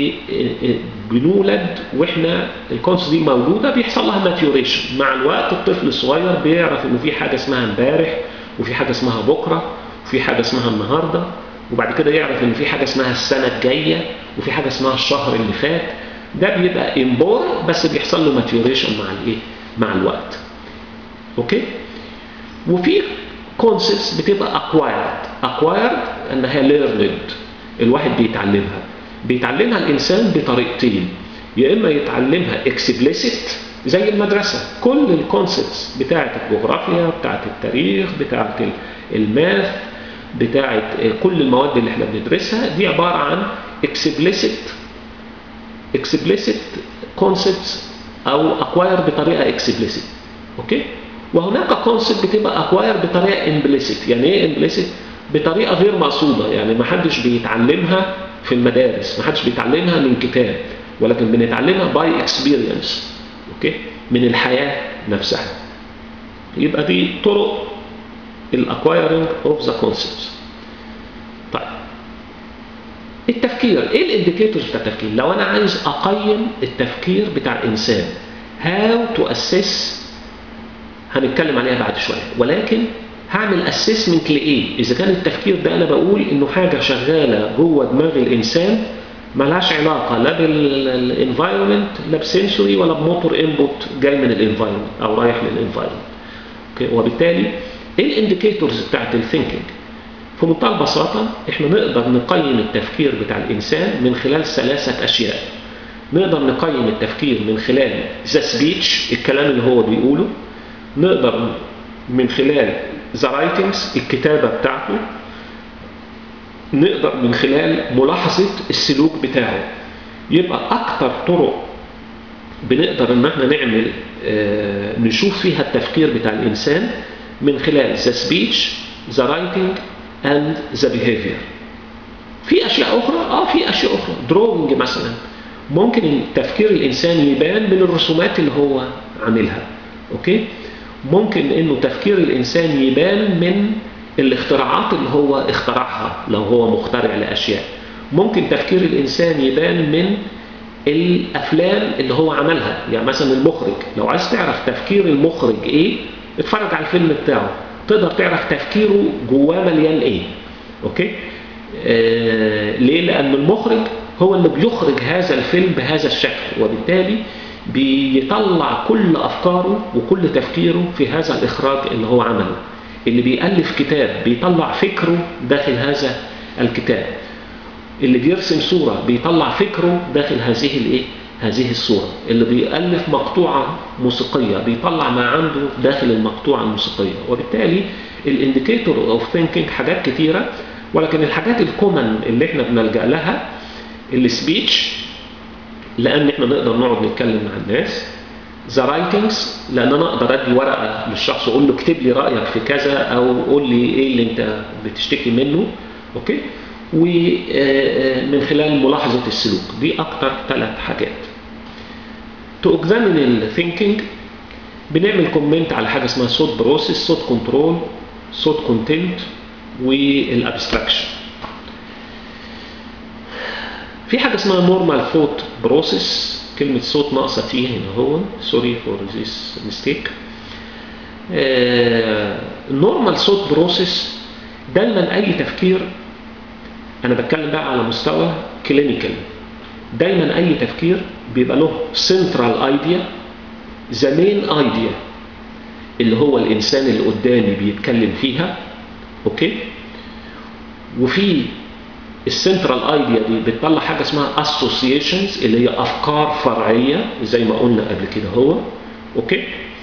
بنولد واحنا الكونسبت دي موجوده بيحصل لها ماتيوريشن مع الوقت الطفل الصغير بيعرف انه في حاجه اسمها امبارح وفي حاجه اسمها بكره وفي حاجه اسمها النهارده وبعد كده يعرف ان في حاجه اسمها السنه الجايه وفي حاجه اسمها الشهر اللي فات ده بيبقى امبور بس بيحصل له ماتيوريشن مع الايه مع الوقت اوكي وفي كونسبتس بتبقى اكوايرد اكوايرد انها ليرند الواحد بيتعلمها بيتعلمها الانسان بطريقتين يا اما يتعلمها اكسبليسيت زي المدرسه كل الكونسبتس بتاعه الجغرافيا بتاعه التاريخ بتاعه الماث بتاعه كل المواد اللي احنا بندرسها دي عباره عن explicit explicit concepts او acquire بطريقه explicit اوكي وهناك كونسبت بتبقى acquire بطريقه implicit يعني ايه implicit بطريقه غير مقصوده يعني ما حدش بيتعلمها في المدارس ما حدش بيتعلمها من كتاب ولكن بنتعلمها باي اكسبيرينس اوكي من الحياه نفسها يبقى دي طرق الاكوايرنج اوف ذا كونسبتس طيب التفكير ايه الانديكيتورز بتاع التفكير لو انا عايز اقيم التفكير بتاع الانسان هاو تو اسس هنتكلم عليها بعد شويه ولكن هعمل اسسمنت لايه اذا كان التفكير ده انا بقول انه حاجه شغاله جوه دماغ الانسان ملهاش علاقه لا بالانفايرمنت لا بسنسوري ولا بموتور انبوت جاي من الانفايرمنت او رايح للانفايرمنت اوكي وبالتالي ايه الانديكيتورز بتاعت الثينكينج في منتهى البساطه احنا نقدر نقيم التفكير بتاع الانسان من خلال ثلاثه اشياء نقدر نقيم التفكير من خلال ذا سبيتش الكلام اللي هو بيقوله نقدر من خلال ذا رايتنجز الكتابه بتاعته نقدر من خلال ملاحظة السلوك بتاعه يبقى أكتر طرق بنقدر إن احنا نعمل آه نشوف فيها التفكير بتاع الإنسان من خلال the speech, the writing and the behavior في أشياء أخرى؟ آه في أشياء أخرى drawing مثلا ممكن تفكير الإنسان يبان من الرسومات اللي هو عاملها أوكي؟ ممكن إنه تفكير الإنسان يبان من الاختراعات اللي هو اخترعها لو هو مخترع لأشياء ممكن تفكير الإنسان يبان من الأفلام اللي هو عملها يعني مثلا المخرج لو عايز تعرف تفكير المخرج إيه اتفرج على الفيلم بتاعه تقدر تعرف تفكيره جواه مليان إيه أوكي آه ليه لأن المخرج هو اللي بيخرج هذا الفيلم بهذا الشكل وبالتالي بيطلع كل أفكاره وكل تفكيره في هذا الإخراج اللي هو عمله اللي بيألف كتاب بيطلع فكره داخل هذا الكتاب اللي بيرسم صورة بيطلع فكره داخل هذه الايه هذه الصورة اللي بيألف مقطوعة موسيقية بيطلع ما عنده داخل المقطوعة الموسيقية وبالتالي الانديكيتور اوف ثينكينج حاجات كتيرة ولكن الحاجات الكومن اللي احنا بنلجأ لها السبيتش لان احنا نقدر نقعد نتكلم مع الناس ذا رايتنجز لان انا اقدر ادي ورقه للشخص واقول له اكتب لي رايك في كذا او قول لي ايه اللي انت بتشتكي منه اوكي ومن خلال ملاحظه السلوك دي اكتر ثلاث حاجات تو اكزامين الثينكينج بنعمل كومنت على حاجه اسمها صوت بروسيس صوت كنترول صوت كونتنت والابستراكشن في حاجه اسمها نورمال ثوت بروسيس كلمة صوت ناقصة فيه هنا هو سوري فور ذيس ميستيك النورمال صوت بروسيس دايما أي تفكير أنا بتكلم بقى على مستوى كلينيكال دايما أي تفكير بيبقى له سنترال ايديا ذا مين ايديا اللي هو الإنسان اللي قدامي بيتكلم فيها أوكي وفي السنترال ايديا دي بتطلع حاجه اسمها اسوسيشنز اللي هي افكار فرعيه زي ما قلنا قبل كده هو اوكي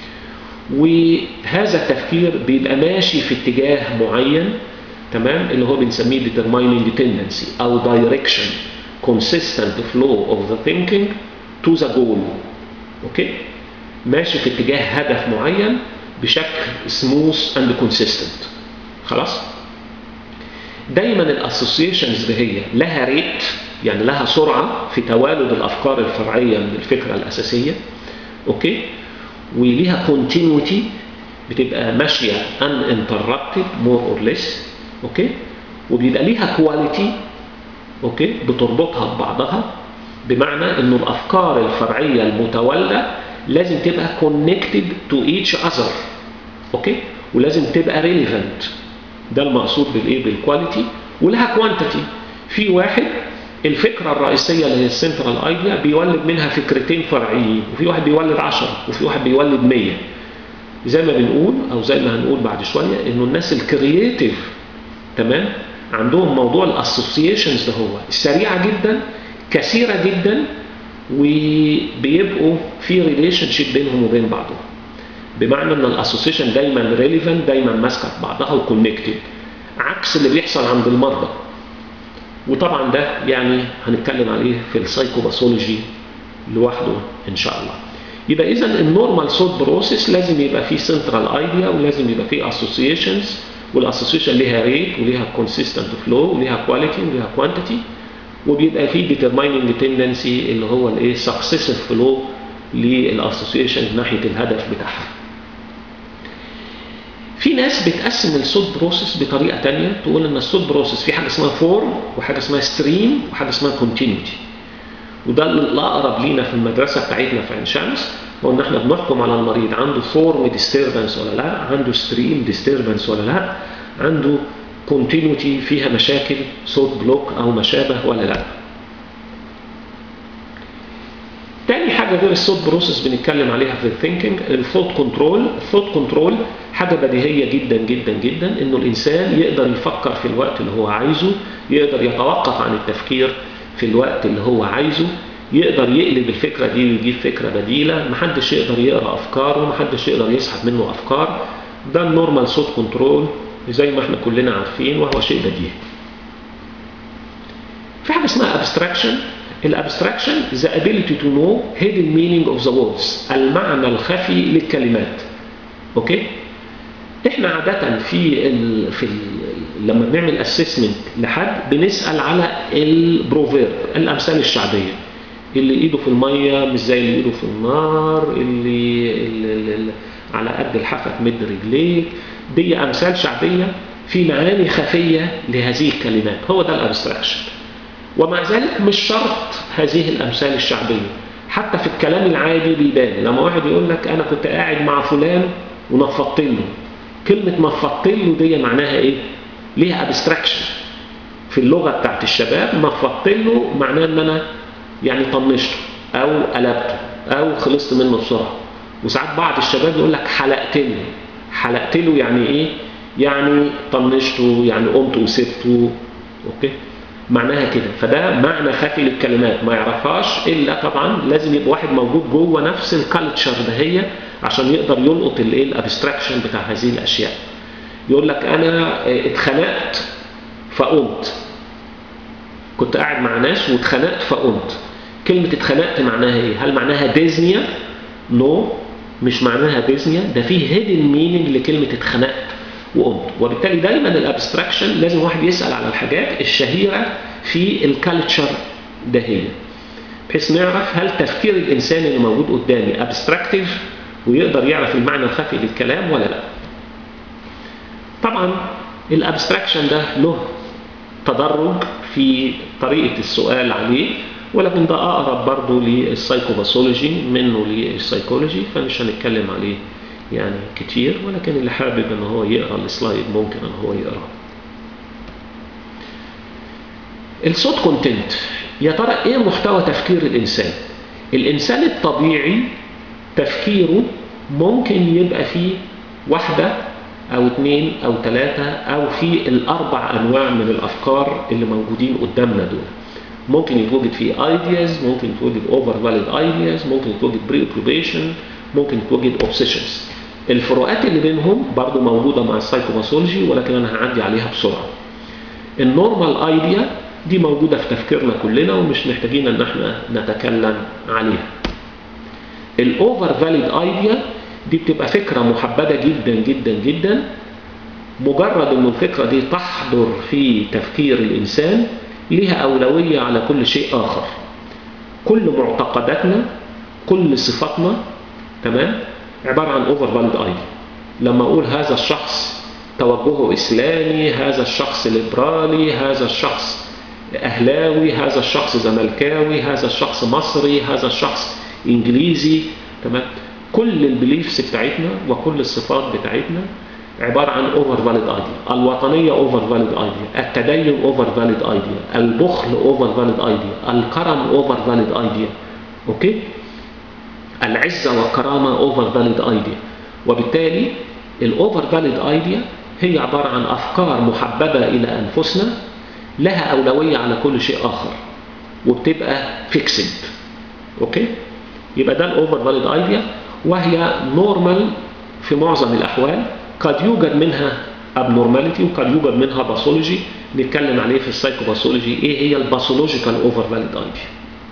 وهذا التفكير بيبقى ماشي في اتجاه معين تمام اللي هو بنسميه determining tendency او direction consistent flow of the thinking to the goal اوكي ماشي في اتجاه هدف معين بشكل smooth and consistent خلاص دايما الاسوسيشنز دي هي لها ريت يعني لها سرعه في توالد الافكار الفرعيه من الفكره الاساسيه اوكي وليها كونتينيوتي بتبقى ماشيه ان انتربتد مور اور ليس اوكي وبيبقى ليها كواليتي اوكي بتربطها ببعضها بمعنى انه الافكار الفرعيه المتوالده لازم تبقى كونكتد تو ايتش اذر اوكي ولازم تبقى ريليفنت ده المقصود بالايه بالكواليتي ولها كوانتيتي في واحد الفكره الرئيسيه اللي هي السنترال ايديا بيولد منها فكرتين فرعيين وفي واحد بيولد 10 وفي واحد بيولد 100 زي ما بنقول او زي ما هنقول بعد شويه انه الناس الكرييتيف تمام عندهم موضوع الاسوسيشنز ده هو سريعه جدا كثيره جدا وبيبقوا في ريليشن شيب بينهم وبين بعضهم بمعنى ان الاسوسيشن دايما ريليفنت دايما ماسكه في بعضها وكونكتد عكس اللي بيحصل عند المرضى وطبعا ده يعني هنتكلم عليه في السايكوباثولوجي لوحده ان شاء الله يبقى اذا النورمال صوت بروسيس لازم يبقى فيه سنترال ايديا ولازم يبقى فيه اسوسيشنز والاسوسيشن ليها ريت وليها كونسيستنت فلو وليها كواليتي وليها كوانتيتي وبيبقى فيه ديترمايننج تندنسي اللي هو الايه سكسيسيف فلو للاسوسيشن ناحيه الهدف بتاعها في ناس بتقسم الصوت بروسيس بطريقه تانية تقول ان الصوت بروسيس في حاجه اسمها فورم وحاجه اسمها ستريم وحاجه اسمها كونتينيوتي وده الاقرب لينا في المدرسه بتاعتنا في عين شمس هو ان احنا بنحكم على المريض عنده فورم ديستربنس ولا لا عنده ستريم ديستربنس ولا لا عنده كونتينيوتي فيها مشاكل صوت بلوك او ما شابه ولا لا حاجه غير الثوت بروسيس بنتكلم عليها في الثينكينج الثوت كنترول الثوت كنترول حاجه بديهيه جدا جدا جدا انه الانسان يقدر يفكر في الوقت اللي هو عايزه يقدر يتوقف عن التفكير في الوقت اللي هو عايزه يقدر يقلب الفكره دي ويجيب فكره بديله محدش يقدر يقرا افكاره محدش يقدر يسحب منه افكار ده النورمال صوت كنترول زي ما احنا كلنا عارفين وهو شيء بديهي في حاجه اسمها abstraction الابستراكشن the ability to know hidden meaning of the words المعنى الخفي للكلمات اوكي احنا عاده في ال في ال لما بنعمل اسسمنت لحد بنسال على البروفيرب الامثال الشعبيه اللي ايده في الميه مش زي اللي ايده في النار اللي, اللي, اللي على قد الحافه تمد رجليك دي امثال شعبيه في معاني خفيه لهذه الكلمات هو ده الابستراكشن ومع ذلك مش شرط هذه الامثال الشعبيه حتى في الكلام العادي بيبان لما واحد يقول لك انا كنت قاعد مع فلان ونفضت له كلمه نفضت له دي معناها ايه ليها ابستراكشن في اللغه بتاعت الشباب نفضت له معناه ان انا يعني طنشته او قلبته او خلصت منه بسرعه وساعات بعض الشباب يقول لك حلقت له حلقت له يعني ايه يعني طنشته يعني قمت وسبته اوكي معناها كده فده معنى خفي للكلمات ما يعرفهاش الا طبعا لازم يبقى واحد موجود جوه نفس الكالتشر دهية عشان يقدر يلقط الايه الابستراكشن بتاع هذه الاشياء يقول لك انا اتخنقت فقمت كنت قاعد مع ناس واتخنقت فقمت كلمة اتخنقت معناها ايه هل معناها ديزنيا نو no. مش معناها ديزنيا ده فيه هيدن مينينج لكلمة اتخنقت وقمت وبالتالي دايما الابستراكشن لازم واحد يسأل على الحاجات الشهيرة في الكالتشر دهية بحيث نعرف هل تفكير الإنسان اللي موجود قدامي ابستراكتيف ويقدر يعرف المعنى الخفي للكلام ولا لا طبعا الابستراكشن ده له تدرج في طريقة السؤال عليه ولكن ده أقرب برضه للسايكوباثولوجي منه للسايكولوجي فمش هنتكلم عليه يعني كتير ولكن اللي حابب ان هو يقرا السلايد ممكن ان هو يقرا الصوت كونتنت يا ترى ايه محتوى تفكير الانسان الانسان الطبيعي تفكيره ممكن يبقى فيه واحدة او اثنين او ثلاثة او في الاربع انواع من الافكار اللي موجودين قدامنا دول ممكن يتوجد فيه ideas ممكن يتوجد over valid ideas ممكن يتوجد preoccupation ممكن يتوجد obsessions الفروقات اللي بينهم برضو موجودة مع السايكوباثولوجي ولكن أنا هعدي عليها بسرعة النورمال ايديا دي موجودة في تفكيرنا كلنا ومش محتاجين ان احنا نتكلم عليها الاوفر فاليد ايديا دي بتبقى فكرة محببة جدا جدا جدا مجرد ان الفكرة دي تحضر في تفكير الانسان لها اولوية على كل شيء اخر كل معتقداتنا كل صفاتنا تمام عبارة عن اوفر فاليد ايديا لما اقول هذا الشخص توجهه اسلامي هذا الشخص ليبرالي هذا الشخص اهلاوي هذا الشخص زملكاوي هذا الشخص مصري هذا الشخص انجليزي تمام كل البليفز بتاعتنا وكل الصفات بتاعتنا عبارة عن اوفر فاليد ايديا الوطنية اوفر فاليد ايديا التدين اوفر فاليد ايديا البخل اوفر فاليد ايديا الكرم اوفر فاليد ايديا اوكي العزة والكرامة اوفر فاليد ايديا وبالتالي الاوفر فاليد ايديا هي عبارة عن افكار محببة الى انفسنا لها اولوية على كل شيء اخر وبتبقى فيكسد اوكي يبقى ده الاوفر فاليد ايديا وهي نورمال في معظم الاحوال قد يوجد منها abnormality وقد يوجد منها باثولوجي نتكلم عليه في السايكوباثولوجي ايه هي الباثولوجيكال اوفر فاليد ايديا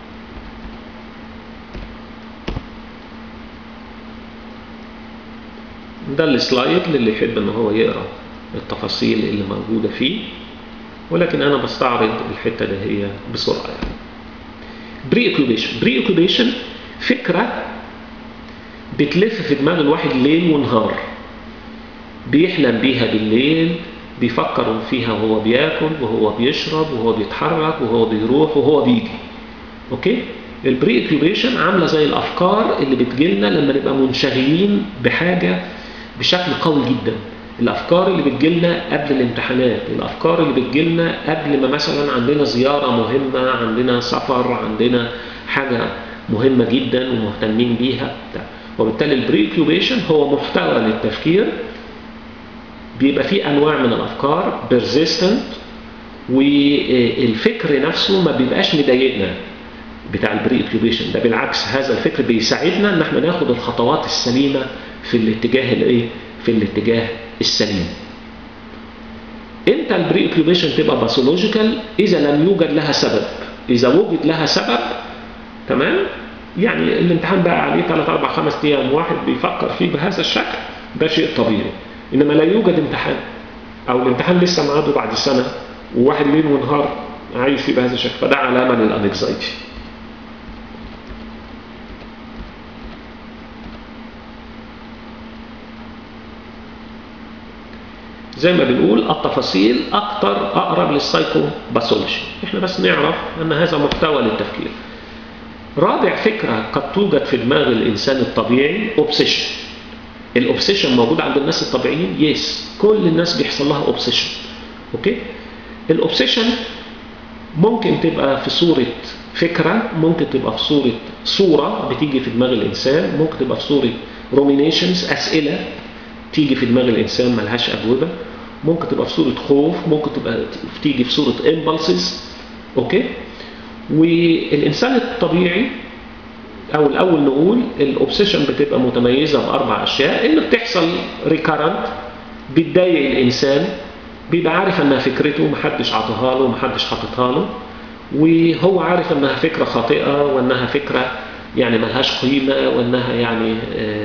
ده السلايد للي يحب ان هو يقرا التفاصيل اللي موجوده فيه ولكن انا بستعرض الحته ده هي بسرعه يعني بري اوكيوبيشن بري اوكيوبيشن فكره بتلف في دماغ الواحد ليل ونهار بيحلم بيها بالليل بيفكر فيها وهو بياكل وهو بيشرب وهو بيتحرك وهو بيروح وهو بيجي اوكي البري اوكيوبيشن عامله زي الافكار اللي بتجيلنا لما نبقى منشغلين بحاجه بشكل قوي جدا الافكار اللي بتجيلنا قبل الامتحانات الافكار اللي بتجيلنا قبل ما مثلا عندنا زياره مهمه عندنا سفر عندنا حاجه مهمة جدا ومهتمين بيها بتاع. وبالتالي البريكيوبيشن هو محتوى للتفكير بيبقى فيه أنواع من الأفكار بيرزيستنت والفكر نفسه ما بيبقاش مضايقنا بتاع البريكيوبيشن ده بالعكس هذا الفكر بيساعدنا ان احنا ناخد الخطوات السليمة في الاتجاه الايه في الاتجاه السليم امتى البريكيوبيشن تبقى باثولوجيكال اذا لم يوجد لها سبب اذا وجد لها سبب تمام يعني الامتحان بقى عليه 3 4 5 ايام واحد بيفكر فيه بهذا الشكل ده شيء طبيعي انما لا يوجد امتحان او الامتحان لسه ميعاده بعد سنه وواحد ليل ونهار عايش فيه بهذا الشكل فده علامه للانكزايتي زي ما بنقول التفاصيل اكتر اقرب للسايكو باثولوجي احنا بس نعرف ان هذا محتوى للتفكير رابع فكرة قد توجد في دماغ الإنسان الطبيعي اوبسيشن الاوبسيشن موجود عند الناس الطبيعيين يس كل الناس بيحصل لها اوبسيشن اوكي الاوبسيشن ممكن تبقى في صورة فكرة ممكن تبقى في صورة صورة بتيجي في دماغ الإنسان ممكن تبقى في صورة رومينيشنز أسئلة تيجي في دماغ الإنسان ملهاش أجوبة ممكن تبقى في صورة خوف ممكن تبقى تيجي في صورة امبلسز اوكي والإنسان الطبيعي أو الأول نقول الأوبسيشن بتبقى متميزة بأربع أشياء إن بتحصل ريكارنت بتضايق الإنسان بيبقى عارف إنها فكرته محدش عطاها له محدش حاططها له وهو عارف إنها فكرة خاطئة وإنها فكرة يعني ملهاش قيمة وإنها يعني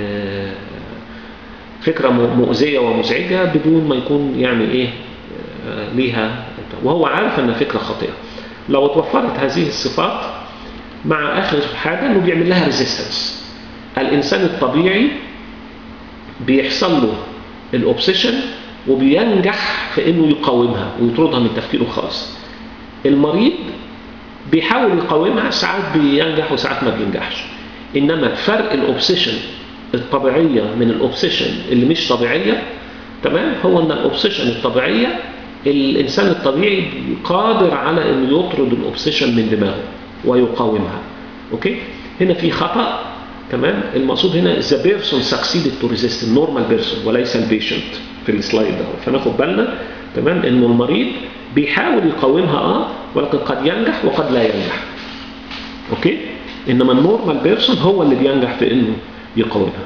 فكرة مؤذية ومزعجة بدون ما يكون يعني إيه ليها وهو عارف إنها فكرة خاطئة لو اتوفرت هذه الصفات مع آخر حاجة إنه بيعمل لها ريزيستنس الإنسان الطبيعي بيحصل له الأوبسيشن وبينجح في إنه يقاومها ويطردها من تفكيره خالص المريض بيحاول يقاومها ساعات بينجح وساعات ما بينجحش إنما فرق الأوبسيشن الطبيعية من الأوبسيشن اللي مش طبيعية تمام هو أن الأوبسيشن الطبيعية الإنسان الطبيعي قادر على أن يطرد الأوبسيشن من دماغه ويقاومها أوكي هنا في خطأ تمام المقصود هنا the person succeeded to resist the normal person وليس البيشنت في السلايد ده فناخد بالنا تمام انه المريض بيحاول يقاومها اه ولكن قد ينجح وقد لا ينجح اوكي انما النورمال بيرسون هو اللي بينجح في انه يقاومها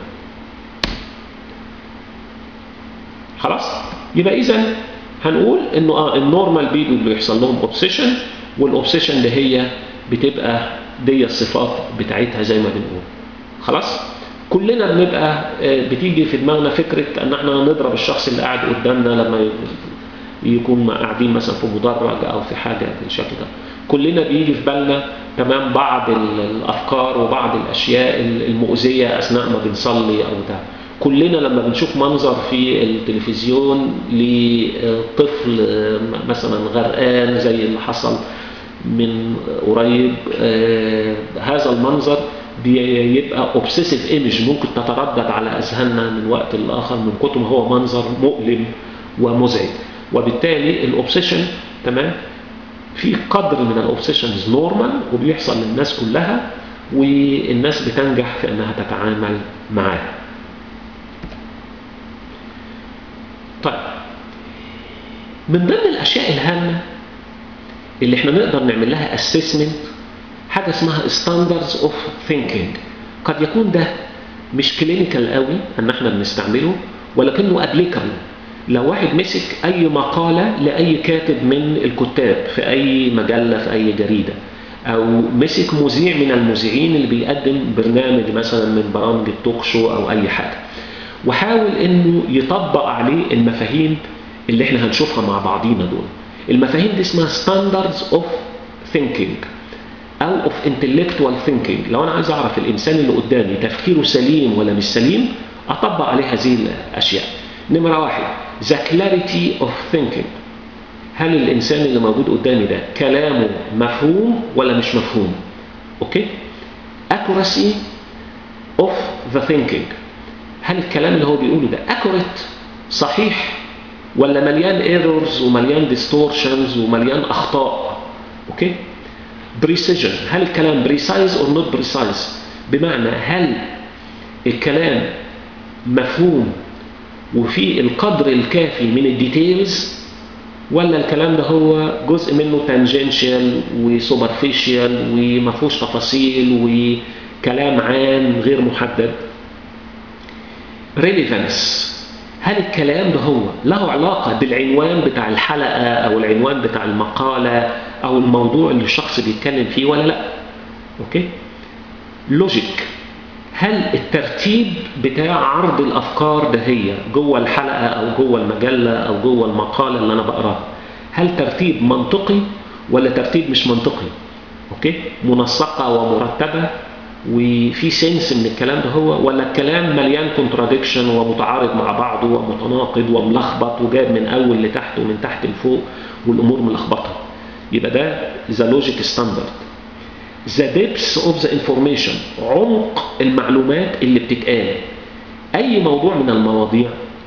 خلاص يبقى اذا هنقول انه اه النورمال بيبل بيحصل لهم اوبسيشن والاوبسيشن اللي هي بتبقى دي الصفات بتاعتها زي ما بنقول خلاص كلنا بنبقى بتيجي في دماغنا فكرة ان احنا نضرب الشخص اللي قاعد قدامنا لما يكون قاعدين مثلا في مدرج او في حاجة بالشكل ده كلنا بيجي في بالنا تمام بعض الافكار وبعض الاشياء المؤذية اثناء ما بنصلي او ده كلنا لما بنشوف منظر في التلفزيون لطفل مثلا غرقان زي اللي حصل من قريب آه هذا المنظر بيبقى اوبسيسيف ايمج ممكن تتردد على اذهاننا من وقت لاخر من كتر ما هو منظر مؤلم ومزعج وبالتالي الاوبسيشن تمام في قدر من الاوبسيشنز نورمال وبيحصل للناس كلها والناس بتنجح في انها تتعامل معاه طيب من ضمن الاشياء الهامه اللي احنا نقدر نعمل لها اسسمنت حاجه اسمها ستاندردز اوف ثينكينج قد يكون ده مش كلينيكال قوي ان احنا بنستعمله ولكنه ابليكابل لو واحد مسك اي مقاله لاي كاتب من الكتاب في اي مجله في اي جريده او مسك مذيع من المذيعين اللي بيقدم برنامج مثلا من برامج التوك شو او اي حاجه وحاول انه يطبق عليه المفاهيم اللي احنا هنشوفها مع بعضينا دول المفاهيم دي اسمها standards of thinking او of intellectual thinking لو انا عايز اعرف الانسان اللي قدامي تفكيره سليم ولا مش سليم اطبق عليه هذه الاشياء نمرة واحد the clarity of thinking هل الانسان اللي موجود قدامي ده كلامه مفهوم ولا مش مفهوم اوكي accuracy of the thinking هل الكلام اللي هو بيقوله ده accurate صحيح ولا مليان ايرورز ومليان ديستورشنز ومليان اخطاء اوكي precision هل الكلام precise or not precise بمعنى هل الكلام مفهوم وفي القدر الكافي من الديتيلز ولا الكلام ده هو جزء منه تانجنشال وسوبرفيشال وما فيهوش تفاصيل وكلام عام غير محدد ريليفانس هل الكلام ده هو له علاقة بالعنوان بتاع الحلقة أو العنوان بتاع المقالة أو الموضوع اللي الشخص بيتكلم فيه ولا لا أوكي لوجيك هل الترتيب بتاع عرض الافكار ده هي جوه الحلقه او جوه المجله او جوه المقاله اللي انا بقراها هل ترتيب منطقي ولا ترتيب مش منطقي اوكي منسقه ومرتبه وفي سنس من الكلام ده هو ولا الكلام مليان كونتراديكشن ومتعارض مع بعضه ومتناقض وملخبط وجاب من اول لتحت ومن تحت لفوق والامور ملخبطه يبقى ده ذا لوجيك ستاندرد the depths of the information عمق المعلومات اللي بتتقال اي موضوع من المواضيع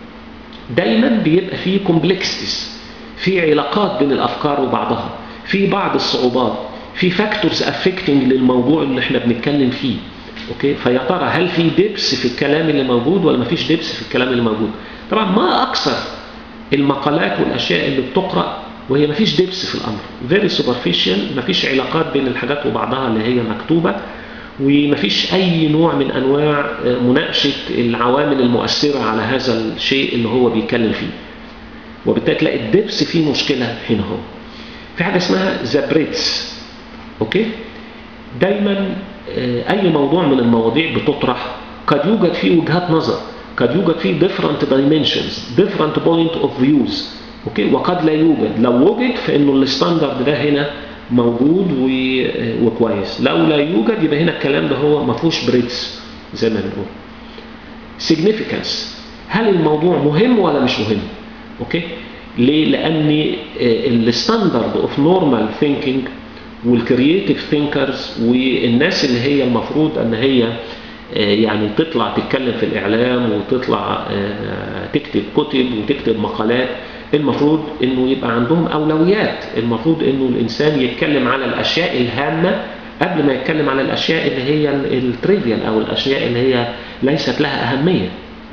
دايما بيبقى فيه complexities في علاقات بين الافكار وبعضها في بعض الصعوبات في فاكتورز افكتنج للموضوع اللي احنا بنتكلم فيه اوكي فيا ترى هل في ديبس في الكلام اللي موجود ولا مفيش ديبس في الكلام اللي موجود طبعا ما اكثر المقالات والاشياء اللي بتقرا وهي مفيش ديبس في الامر فيري سوبرفيشال مفيش علاقات بين الحاجات وبعضها اللي هي مكتوبه ومفيش اي نوع من انواع مناقشه العوامل المؤثره على هذا الشيء اللي هو بيتكلم فيه وبالتالي تلاقي الدبس فيه مشكله هنا هو في حاجه اسمها ذا بريتس اوكي دايما اي موضوع من المواضيع بتطرح قد يوجد فيه وجهات نظر قد يوجد فيه different dimensions different point of views اوكي وقد لا يوجد لو وجد فانه الستاندرد ده هنا موجود وكويس لو لا يوجد يبقى هنا الكلام ده هو ما فيهوش بريتس زي ما بنقول significance هل الموضوع مهم ولا مش مهم اوكي ليه لان الستاندرد اوف نورمال ثينكينج والكرييتيف ثينكرز والناس اللي هي المفروض ان هي يعني تطلع تتكلم في الاعلام وتطلع تكتب كتب وتكتب مقالات المفروض انه يبقى عندهم اولويات المفروض انه الانسان يتكلم على الاشياء الهامه قبل ما يتكلم على الاشياء اللي هي التريفيال او الاشياء اللي هي ليست لها اهميه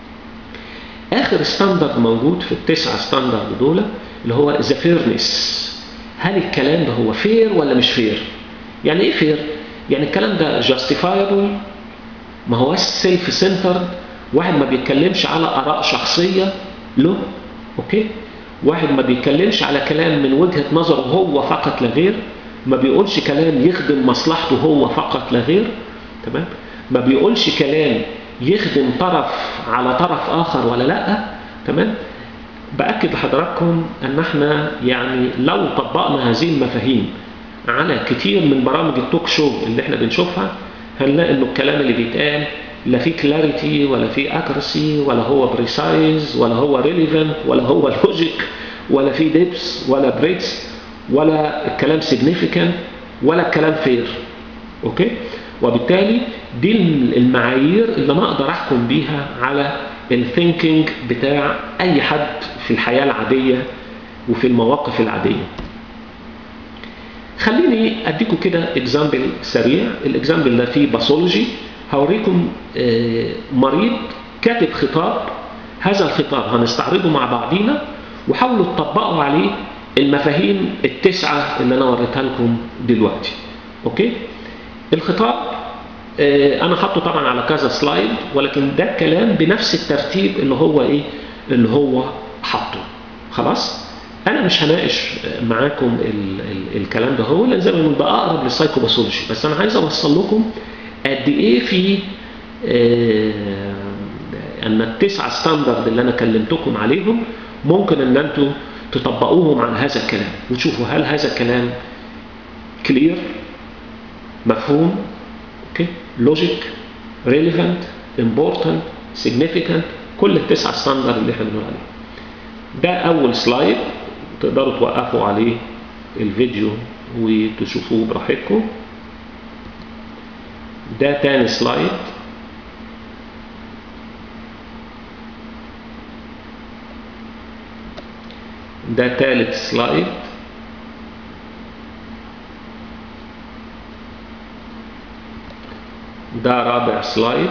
اخر ستاندرد موجود في التسعه ستاندرد دول اللي هو ذا فيرنس هل الكلام ده هو فير ولا مش فير يعني ايه فير يعني الكلام ده جاستيفايبل ما هو سيلف سنترد واحد ما بيتكلمش على اراء شخصيه له اوكي واحد ما بيتكلمش على كلام من وجهه نظره هو فقط لا غير ما بيقولش كلام يخدم مصلحته هو فقط لا غير تمام ما بيقولش كلام يخدم طرف على طرف اخر ولا لا تمام باكد لحضراتكم ان احنا يعني لو طبقنا هذه المفاهيم على كتير من برامج التوك شو اللي احنا بنشوفها هنلاقي انه الكلام اللي بيتقال لا في كلاريتي ولا في اكرسي ولا هو بريسايز ولا هو ريليفنت ولا هو لوجيك ولا في ديبس ولا بريتس ولا الكلام سيجنيفيكانت ولا الكلام فير اوكي وبالتالي دي المعايير اللي انا اقدر احكم بيها على الثينكينج بتاع اي حد في الحياه العاديه وفي المواقف العاديه خليني اديكم كده اكزامبل سريع الاكزامبل ده فيه باثولوجي هوريكم مريض كاتب خطاب هذا الخطاب هنستعرضه مع بعضينا وحاولوا تطبقوا عليه المفاهيم التسعة اللي أنا وريتها لكم دلوقتي أوكي الخطاب أنا حاطه طبعا على كذا سلايد ولكن ده الكلام بنفس الترتيب اللي هو إيه اللي هو حاطه خلاص أنا مش هناقش معاكم ال ال الكلام ده هو لأن زي ما بنقول ده أقرب للسايكوباثولوجي بس أنا عايز أوصل لكم قد ايه في آه ان التسعه ستاندرد اللي انا كلمتكم عليهم ممكن ان انتوا تطبقوهم على هذا الكلام وتشوفوا هل هذا الكلام كلير مفهوم اوكي لوجيك ريليفنت امبورتنت سيجنيفيكانت كل التسعه ستاندرد اللي احنا بنقول عليهم ده اول سلايد تقدروا توقفوا عليه الفيديو وتشوفوه براحتكم ده تاني سلايد ده تالت سلايد ده رابع سلايد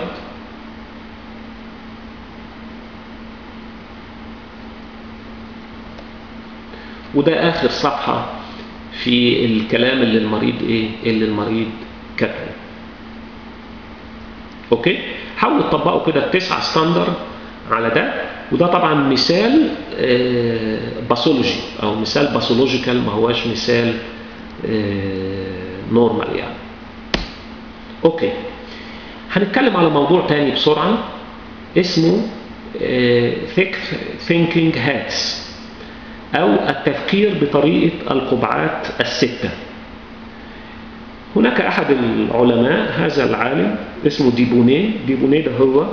وده آخر صفحة في الكلام اللي المريض إيه اللي المريض كتبه أوكي حاولوا تطبقوا كده التسعة ستاندرد على ده وده طبعا مثال باثولوجي او مثال باثولوجيكال ما هواش مثال نورمال يعني اوكي هنتكلم على موضوع تاني بسرعة اسمه thick thinking hats او التفكير بطريقة القبعات الستة هناك احد العلماء هذا العالم اسمه ديبوني ديبوني ده هو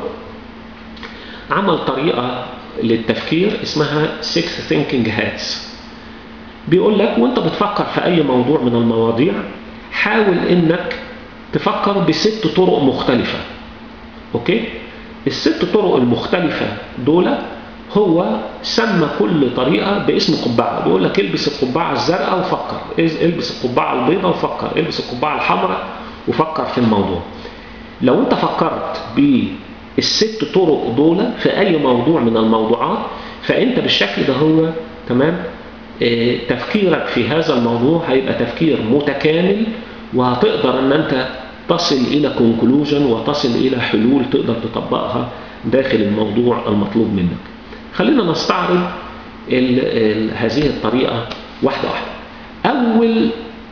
عمل طريقة للتفكير اسمها six thinking hats بيقول لك وانت بتفكر في اي موضوع من المواضيع حاول انك تفكر بست طرق مختلفة اوكي الست طرق المختلفة دول هو سمى كل طريقة باسم قبعة بيقول لك البس القبعة الزرقاء وفكر البس القبعة البيضاء وفكر البس القبعة الحمراء وفكر في الموضوع لو انت فكرت بالست طرق دول في اي موضوع من الموضوعات فانت بالشكل ده هو تمام اه تفكيرك في هذا الموضوع هيبقى تفكير متكامل وهتقدر ان انت تصل الى كونكلوجن وتصل الى حلول تقدر تطبقها داخل الموضوع المطلوب منك خلينا نستعرض ال ال هذه الطريقة واحدة واحدة أول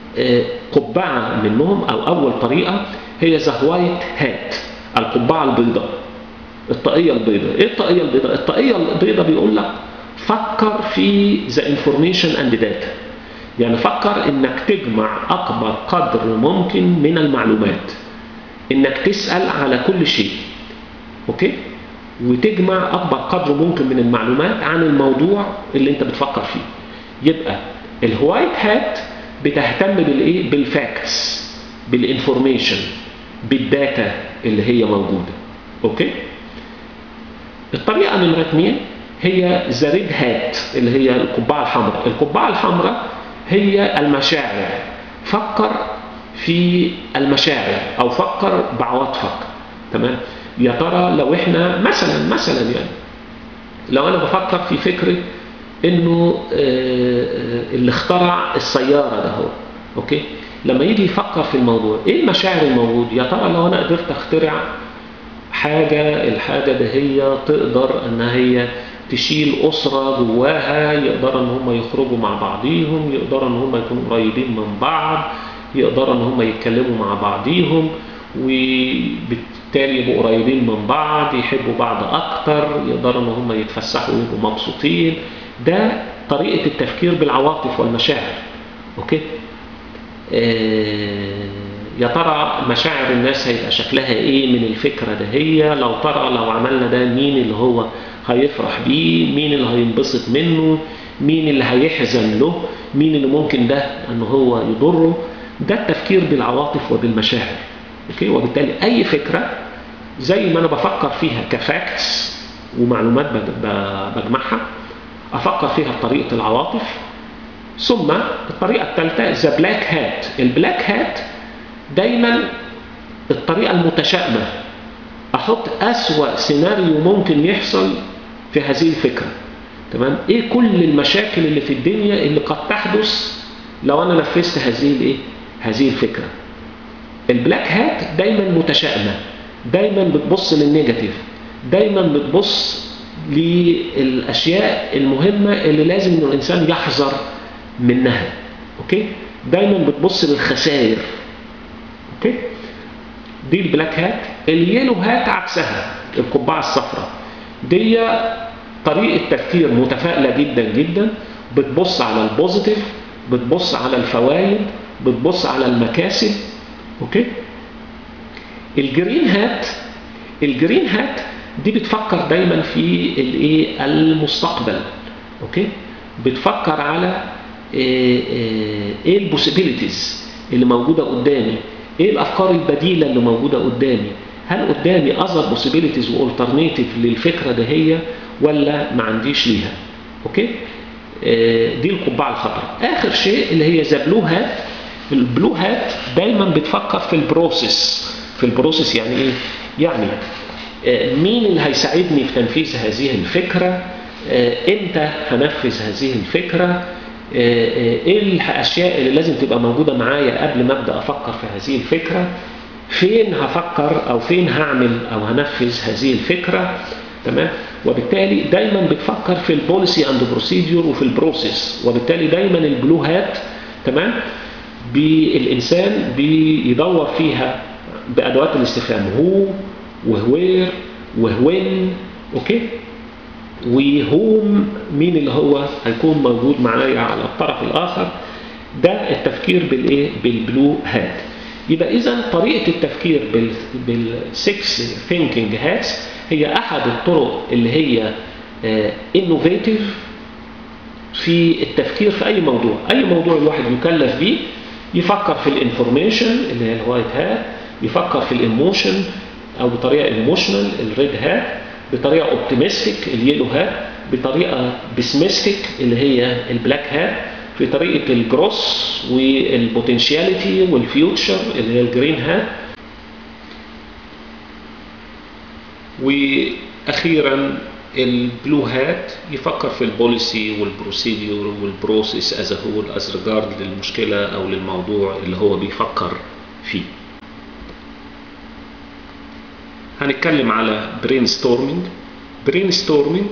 قبعة منهم أو أول طريقة هي ذا وايت هات القبعة البيضاء الطاقية البيضاء إيه الطاقية البيضاء؟ الطاقية البيضاء بيقول لك فكر في ذا انفورميشن اند داتا يعني فكر انك تجمع اكبر قدر ممكن من المعلومات انك تسأل على كل شيء اوكي وتجمع اكبر قدر ممكن من المعلومات عن الموضوع اللي انت بتفكر فيه يبقى الهوايت هات بتهتم بالايه بالفاكتس بالانفورميشن بالداتا اللي هي موجوده اوكي الطريقه نمره اثنين هي ذا ريد هات اللي هي القبعه الحمراء القبعه الحمراء هي المشاعر فكر في المشاعر او فكر بعواطفك تمام يا ترى لو احنا مثلا مثلا يعني لو انا بفكر في فكره انه اللي اخترع السياره ده هو اوكي لما يجي يفكر في الموضوع ايه المشاعر الموجود يا ترى لو انا قدرت اخترع حاجه الحاجه ده هي تقدر ان هي تشيل أسرة جواها يقدروا ان هم يخرجوا مع بعضيهم يقدروا ان هم يكونوا قريبين من بعض يقدروا ان هم يتكلموا مع بعضيهم وبالتالي يبقوا قريبين من بعض يحبوا بعض اكتر يقدروا ان هم يتفسحوا ويبقوا مبسوطين ده طريقة التفكير بالعواطف والمشاعر اوكي آه يا ترى مشاعر الناس هيبقى شكلها ايه من الفكرة ده هي لو ترى لو عملنا ده مين اللي هو هيفرح بيه مين اللي هينبسط منه مين اللي هيحزن له مين اللي ممكن ده ان هو يضره ده التفكير بالعواطف وبالمشاعر اوكي وبالتالي اي فكرة زي ما انا بفكر فيها كفاكتس ومعلومات بجمعها افكر فيها بطريقة العواطف ثم الطريقة الثالثة ذا بلاك هات البلاك هات دايما الطريقة المتشائمة احط اسوأ سيناريو ممكن يحصل في هذه الفكرة تمام ايه كل المشاكل اللي في الدنيا اللي قد تحدث لو انا نفذت هذه الايه هذه الفكرة البلاك هات دايما متشائمة دايما بتبص للنيجاتيف دايما بتبص للاشياء المهمة اللي لازم ان الانسان يحذر منها اوكي دايما بتبص للخسائر اوكي دي البلاك هات اليلو هات عكسها القبعة الصفراء دي طريقة تفكير متفائلة جدا جدا بتبص على البوزيتيف بتبص على الفوائد بتبص على المكاسب اوكي الجرين هات الجرين هات دي بتفكر دايما في الايه المستقبل اوكي بتفكر على ايه البوسيبيليتيز اللي موجوده قدامي ايه الافكار البديله اللي موجوده قدامي هل قدامي اذر بوسيبيليتيز والترنيتيف للفكره ده هي ولا ما عنديش ليها اوكي آه دي القبعه الخضراء اخر شيء اللي هي ذا بلو هات البلو هات دايما بتفكر في البروسيس في البروسيس يعني ايه يعني آه، مين اللي هيساعدني في تنفيذ هذه الفكره آه، امتى هنفذ هذه الفكره آه، آه، ايه الاشياء اللي لازم تبقى موجوده معايا قبل ما ابدا افكر في هذه الفكره فين هفكر او فين هعمل او هنفذ هذه الفكره تمام وبالتالي دايما بتفكر في البوليسي اند بروسيدور وفي البروسيس وبالتالي دايما البلو هات تمام بالانسان بيدور فيها بادوات الاستفهام هو وهوير وهوين اوكي وهوم مين اللي هو هيكون موجود معايا على الطرف الاخر ده التفكير بالايه بالبلو هات يبقى اذا طريقه التفكير بال بالسكس ثينكينج هاتس هي احد الطرق اللي هي انوفيتيف في التفكير في اي موضوع اي موضوع الواحد يكلف بيه يفكر في الانفورميشن اللي هي الوايت هات يفكر في الايموشن او بطريقه ايموشنال الريد هات بطريقه اوبتيمستيك اليلو هات بطريقه بيسمستيك اللي هي البلاك هات في طريقه الجروس والبوتنشاليتي والفيوتشر اللي هي الجرين هات واخيرا البلو هات يفكر في البوليسي والبروسيديور والبروسيس از هول از ريجارد للمشكله او للموضوع اللي هو بيفكر فيه هنتكلم على برين ستورمينج برين ستورمينج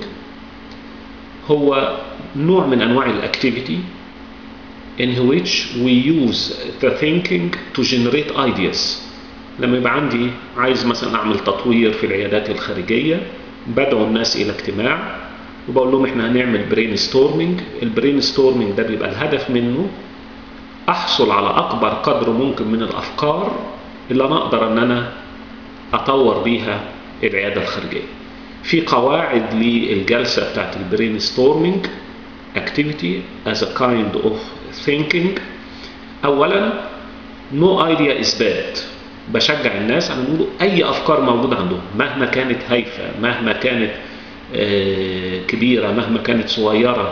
هو نوع من انواع الاكتيفيتي in which we use the thinking to generate ideas لما يبقى عندي عايز مثلا اعمل تطوير في العيادات الخارجيه بدعو الناس الى اجتماع وبقول لهم احنا هنعمل برين ستورمينج البرين ستورمينج ده بيبقى الهدف منه احصل على اكبر قدر ممكن من الافكار اللي انا اقدر ان انا اطور بيها العياده الخارجيه في قواعد للجلسه بتاعت البرين ستورمينج activity as a kind of thinking اولا no idea is bad بشجع الناس على نقول اي افكار موجوده عندهم مهما كانت هايفه مهما كانت آه، كبيره مهما كانت صغيره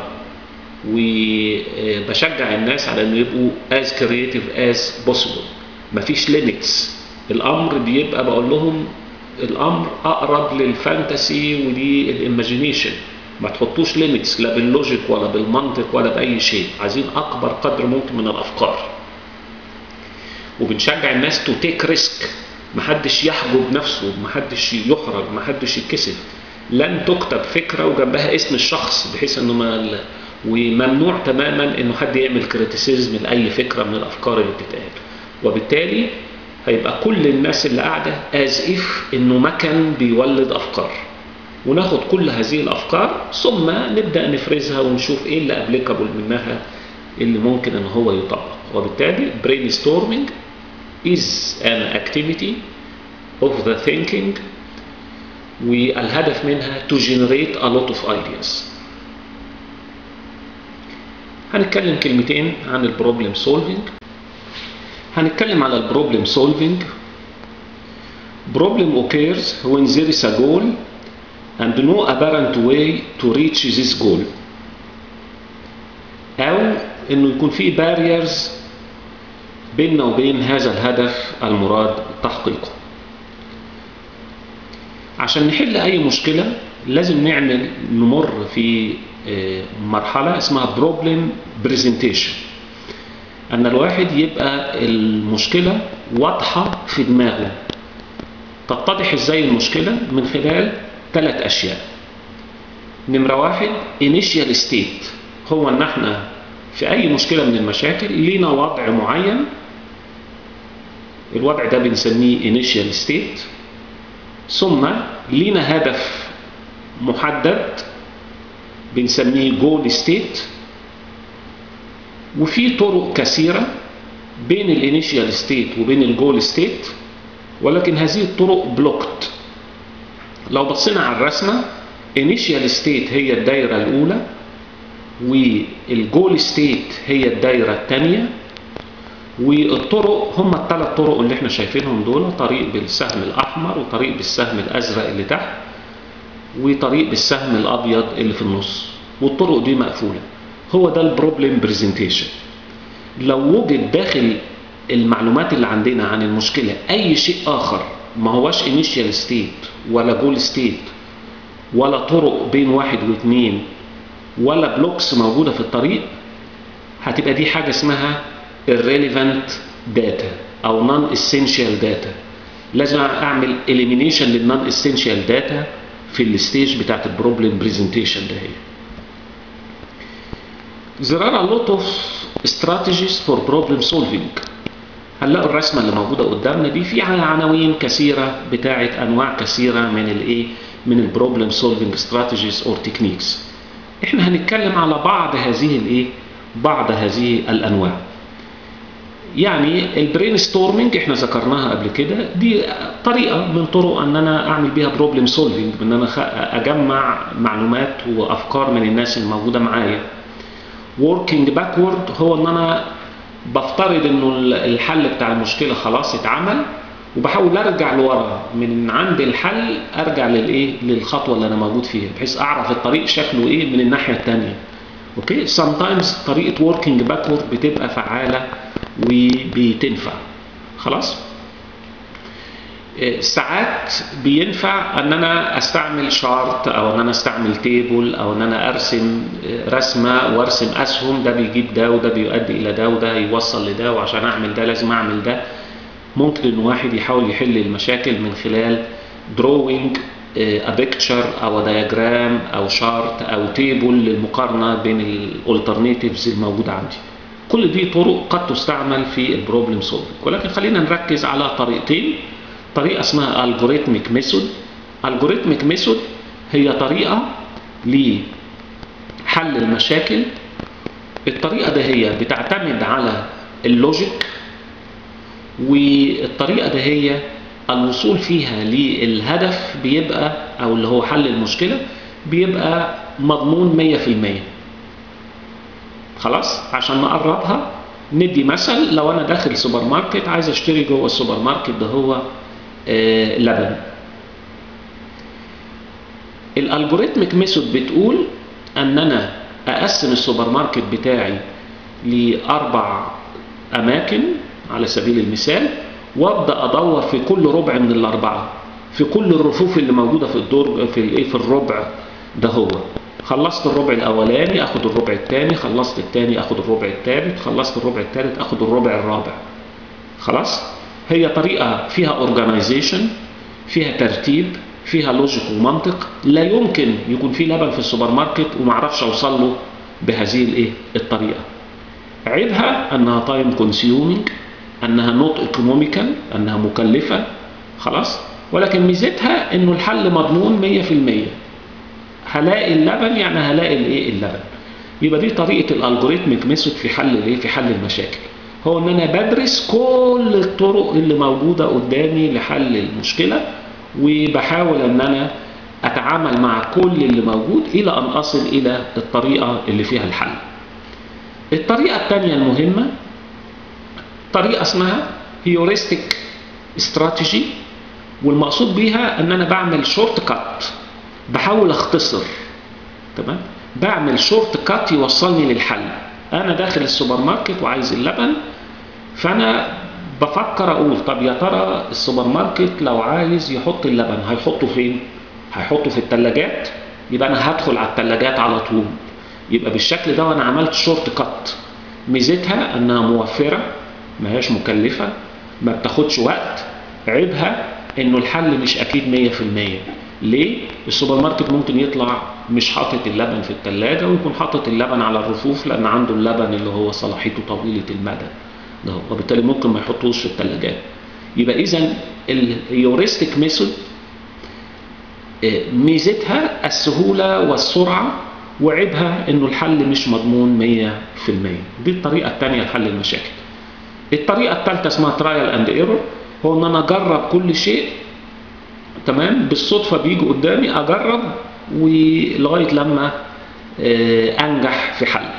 وبشجع الناس على ان يبقوا as creative as possible مفيش limits الامر بيبقى بقول لهم الامر اقرب للفانتسي وللايماجينيشن ما تحطوش ليميتس لا باللوجيك ولا بالمنطق ولا باي شيء عايزين اكبر قدر ممكن من الافكار وبنشجع الناس تو تيك ريسك محدش يحجب نفسه محدش يحرج محدش يتكسف لن تكتب فكره وجنبها اسم الشخص بحيث انه ما وممنوع تماما انه حد يعمل كريتيسيزم لاي فكره من الافكار اللي بتتقال وبالتالي هيبقى كل الناس اللي قاعده از اف انه مكن بيولد افكار وناخد كل هذه الافكار ثم نبدا نفرزها ونشوف ايه اللي ابليكابل منها اللي ممكن ان هو يطبق وبالتالي برين ستورمينج is an activity of the thinking والهدف منها to generate a lot of ideas هنتكلم كلمتين عن البروبلم سولفينج هنتكلم على البروبلم سولفينج problem occurs when there is a goal and no apparent way to reach this goal أو إنه يكون في barriers بيننا وبين هذا الهدف المراد تحقيقه عشان نحل أي مشكلة لازم نعمل نمر في مرحلة اسمها problem presentation أن الواحد يبقى المشكلة واضحة في دماغه تتضح ازاي المشكلة من خلال ثلاث أشياء نمرة واحد initial state هو ان احنا في اي مشكلة من المشاكل لينا وضع معين الوضع ده بنسميه initial state ثم لينا هدف محدد بنسميه goal state وفي طرق كثيرة بين الانيشيال ستيت وبين الجول ستيت ولكن هذه الطرق بلوكت لو بصينا على الرسمة initial state هي الدايرة الأولى والجول ستيت هي الدايرة الثانية والطرق هم الثلاث طرق اللي احنا شايفينهم دول طريق بالسهم الأحمر وطريق بالسهم الأزرق اللي تحت وطريق بالسهم الأبيض اللي في النص والطرق دي مقفولة هو ده البروبلم برزنتيشن لو وجد داخل المعلومات اللي عندنا عن المشكله اي شيء اخر ما هوش انيشيال ستيت ولا جول ستيت ولا طرق بين واحد واثنين ولا بلوكس موجوده في الطريق هتبقى دي حاجه اسمها irrelevant data او non essential data لازم اعمل elimination للنون essential data في الستيج بتاعت البروبلم برزنتيشن ده هي There are a lot of strategies for problem solving هنلاقوا الرسمه اللي موجوده قدامنا دي في عناوين كثيره بتاعه انواع كثيره من الايه من البروبلم سولفنج استراتيجيز اور تكنيكس احنا هنتكلم على بعض هذه الايه بعض هذه الانواع يعني البرين ستورمنج احنا ذكرناها قبل كده دي طريقه من طرق ان انا اعمل بيها بروبلم سولفنج ان انا اجمع معلومات وافكار من الناس الموجوده معايا working backward هو ان انا بفترض انه الحل بتاع المشكله خلاص اتعمل وبحاول ارجع لورا من عند الحل ارجع للايه للخطوه اللي انا موجود فيها بحيث اعرف الطريق شكله ايه من الناحيه الثانيه اوكي sometimes طريقه working backward بتبقى فعاله وبتنفع خلاص ساعات بينفع ان انا استعمل شارت او ان انا استعمل تيبل او ان انا ارسم رسمه وارسم اسهم ده بيجيب ده وده بيؤدي الى ده وده يوصل لده وعشان اعمل ده لازم اعمل ده ممكن ان واحد يحاول يحل المشاكل من خلال drawing a picture او diagram او شارت او تيبل للمقارنه بين الالترناتيفز الموجوده عندي كل دي طرق قد تستعمل في البروبلم سولفنج ولكن خلينا نركز على طريقتين طريقه اسمها الجوريثميك ميثود الجوريثميك ميثود هي طريقه لحل المشاكل الطريقه ده هي بتعتمد على اللوجيك والطريقه ده هي الوصول فيها للهدف بيبقى او اللي هو حل المشكله بيبقى مضمون 100% خلاص عشان نقربها ندي مثل لو انا داخل سوبر ماركت عايز اشتري جوه السوبر ماركت ده هو آه لبن الالجوريثميك ميثود بتقول ان انا اقسم السوبر ماركت بتاعي لاربع اماكن على سبيل المثال وابدا ادور في كل ربع من الاربعه في كل الرفوف اللي موجوده في الدور في الايه في الربع ده هو خلصت الربع الاولاني اخد الربع الثاني خلصت الثاني اخد الربع الثالث خلصت الربع الثالث اخد الربع الرابع خلاص هي طريقه فيها اورجانيزيشن فيها ترتيب فيها لوجيك ومنطق لا يمكن يكون في لبن في السوبر ماركت وما اعرفش اوصل له بهذه الايه الطريقه عيبها انها تايم كونسيومينج انها نوت ايكونوميكال انها مكلفه خلاص ولكن ميزتها انه الحل مضمون 100% هلاقي اللبن يعني هلاقي الايه اللبن يبقى دي طريقه الالجوريثميك ميثود في حل الايه في حل المشاكل هو ان انا بدرس كل الطرق اللي موجوده قدامي لحل المشكله وبحاول ان انا اتعامل مع كل اللي موجود الى ان اصل الى الطريقه اللي فيها الحل الطريقه الثانيه المهمه طريقه اسمها هيوريستيك استراتيجي والمقصود بيها ان انا بعمل شورت كات بحاول اختصر تمام بعمل شورت كات يوصلني للحل انا داخل السوبر ماركت وعايز اللبن فانا بفكر اقول طب يا ترى السوبر ماركت لو عايز يحط اللبن هيحطه فين هيحطه في الثلاجات يبقى انا هدخل على الثلاجات على طول يبقى بالشكل ده وانا عملت شورت كات ميزتها انها موفره ما هياش مكلفه ما بتاخدش وقت عيبها انه الحل مش اكيد 100% ليه السوبر ماركت ممكن يطلع مش حاطط اللبن في الثلاجه ويكون حاطط اللبن على الرفوف لان عنده اللبن اللي هو صلاحيته طويله المدى ده وبالتالي ممكن ما يحطوش في الثلاجات يبقى اذا الهيوريستيك ميثود ميزتها السهوله والسرعه وعيبها انه الحل مش مضمون 100% دي الطريقه الثانيه لحل المشاكل الطريقه الثالثه اسمها ترايل اند ايرور هو ان انا اجرب كل شيء تمام بالصدفه بيجي قدامي اجرب ولغايه لما انجح في حل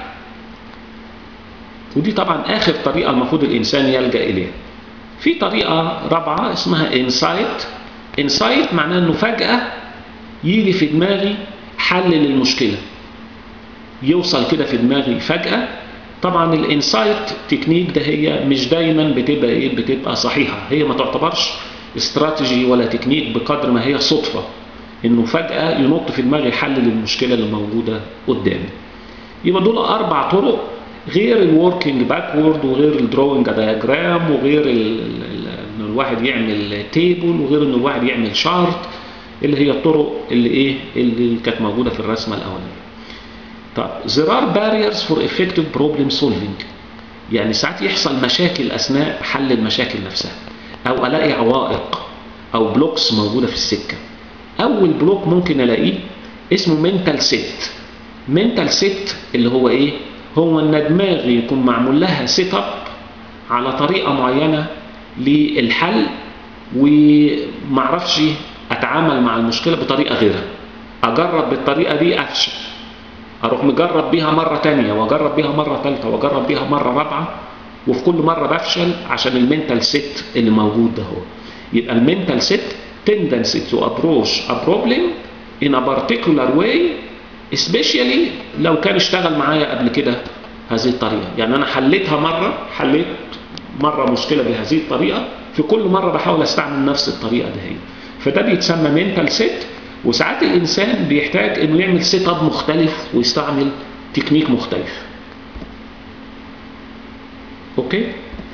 ودي طبعا اخر طريقه المفروض الانسان يلجا اليها في طريقه رابعه اسمها انسايت انسايت معناه انه فجاه يجي في دماغي حل للمشكله يوصل كده في دماغي فجاه طبعا الانسايت تكنيك ده هي مش دايما بتبقى ايه بتبقى صحيحه هي ما تعتبرش استراتيجي ولا تكنيك بقدر ما هي صدفه انه فجاه ينط في دماغي حل للمشكله اللي موجوده قدامي يبقى دول اربع طرق غير الوركينج باكورد وغير الدروينج دايجرام وغير ان الواحد يعمل تيبل وغير ان الواحد يعمل شارت اللي هي الطرق اللي ايه اللي كانت موجوده في الرسمه الاولانيه طب there are barriers for effective problem solving يعني ساعات يحصل مشاكل اثناء حل المشاكل نفسها او الاقي عوائق او بلوكس موجوده في السكه اول بلوك ممكن الاقيه اسمه منتال سيت منتال سيت اللي هو ايه هو ان دماغي يكون معمول لها سيت اب على طريقه معينه للحل ومعرفش اتعامل مع المشكله بطريقه غيرها اجرب بالطريقه دي افشل اروح مجرب بيها مره تانية واجرب بيها مره ثالثه واجرب بيها مره رابعه وفي كل مره بفشل عشان المنتال سيت اللي موجود ده هو يبقى المنتال سيت tendency to approach a problem in a particular way especially لو كان اشتغل معايا قبل كده هذه الطريقه يعني انا حليتها مره حليت مره مشكله بهذه الطريقه في كل مره بحاول استعمل نفس الطريقه دي هي فده بيتسمى منتال سيت وساعات الانسان بيحتاج انه يعمل سيت اب مختلف ويستعمل تكنيك مختلف اوكي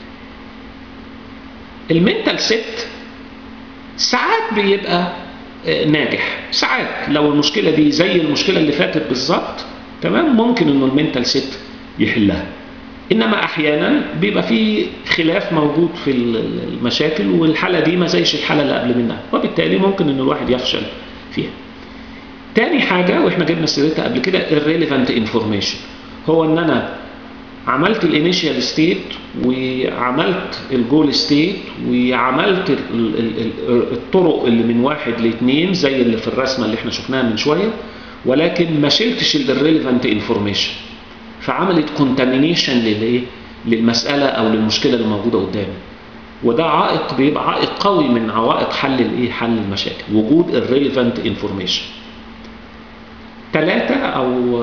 المنتال سيت ساعات بيبقى ناجح ساعات لو المشكله دي زي المشكله اللي فاتت بالظبط تمام ممكن انه المنتال سيت يحلها انما احيانا بيبقى في خلاف موجود في المشاكل والحاله دي ما زيش الحاله اللي قبل منها وبالتالي ممكن ان الواحد يفشل فيها تاني حاجه واحنا جبنا سيرتها قبل كده الريليفانت انفورميشن هو ان انا عملت الانيشال ستيت وعملت الجول ستيت وعملت الطرق اللي من واحد لاثنين زي اللي في الرسمه اللي احنا شفناها من شويه ولكن ما شلتش الريليفانت انفورميشن فعملت كونتامينيشن للايه؟ للمساله او للمشكله اللي موجوده قدامي وده عائق بيبقى عائق قوي من عوائق حل الايه؟ حل المشاكل وجود الريليفانت انفورميشن ثلاثة أو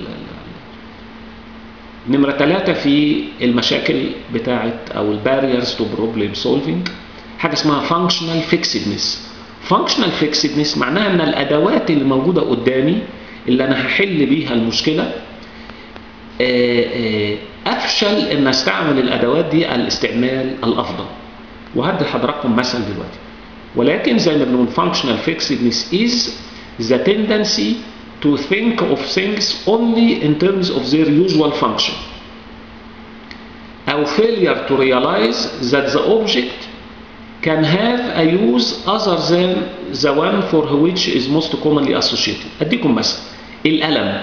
نمرة ثلاثة في المشاكل بتاعت أو الباريرز تو بروبلم سولفينج حاجة اسمها فانكشنال فيكسدنس فانكشنال فيكسدنس معناها ان الادوات اللي موجوده قدامي اللي انا هحل بيها المشكله افشل ان استعمل الادوات دي الاستعمال الافضل وهدي لحضراتكم مثل دلوقتي ولكن زي ما بنقول functional fixedness is the tendency to think of things only in terms of their usual function أو failure to realize that the object can have a use other than the one for which is most commonly associated أديكم مثل الألم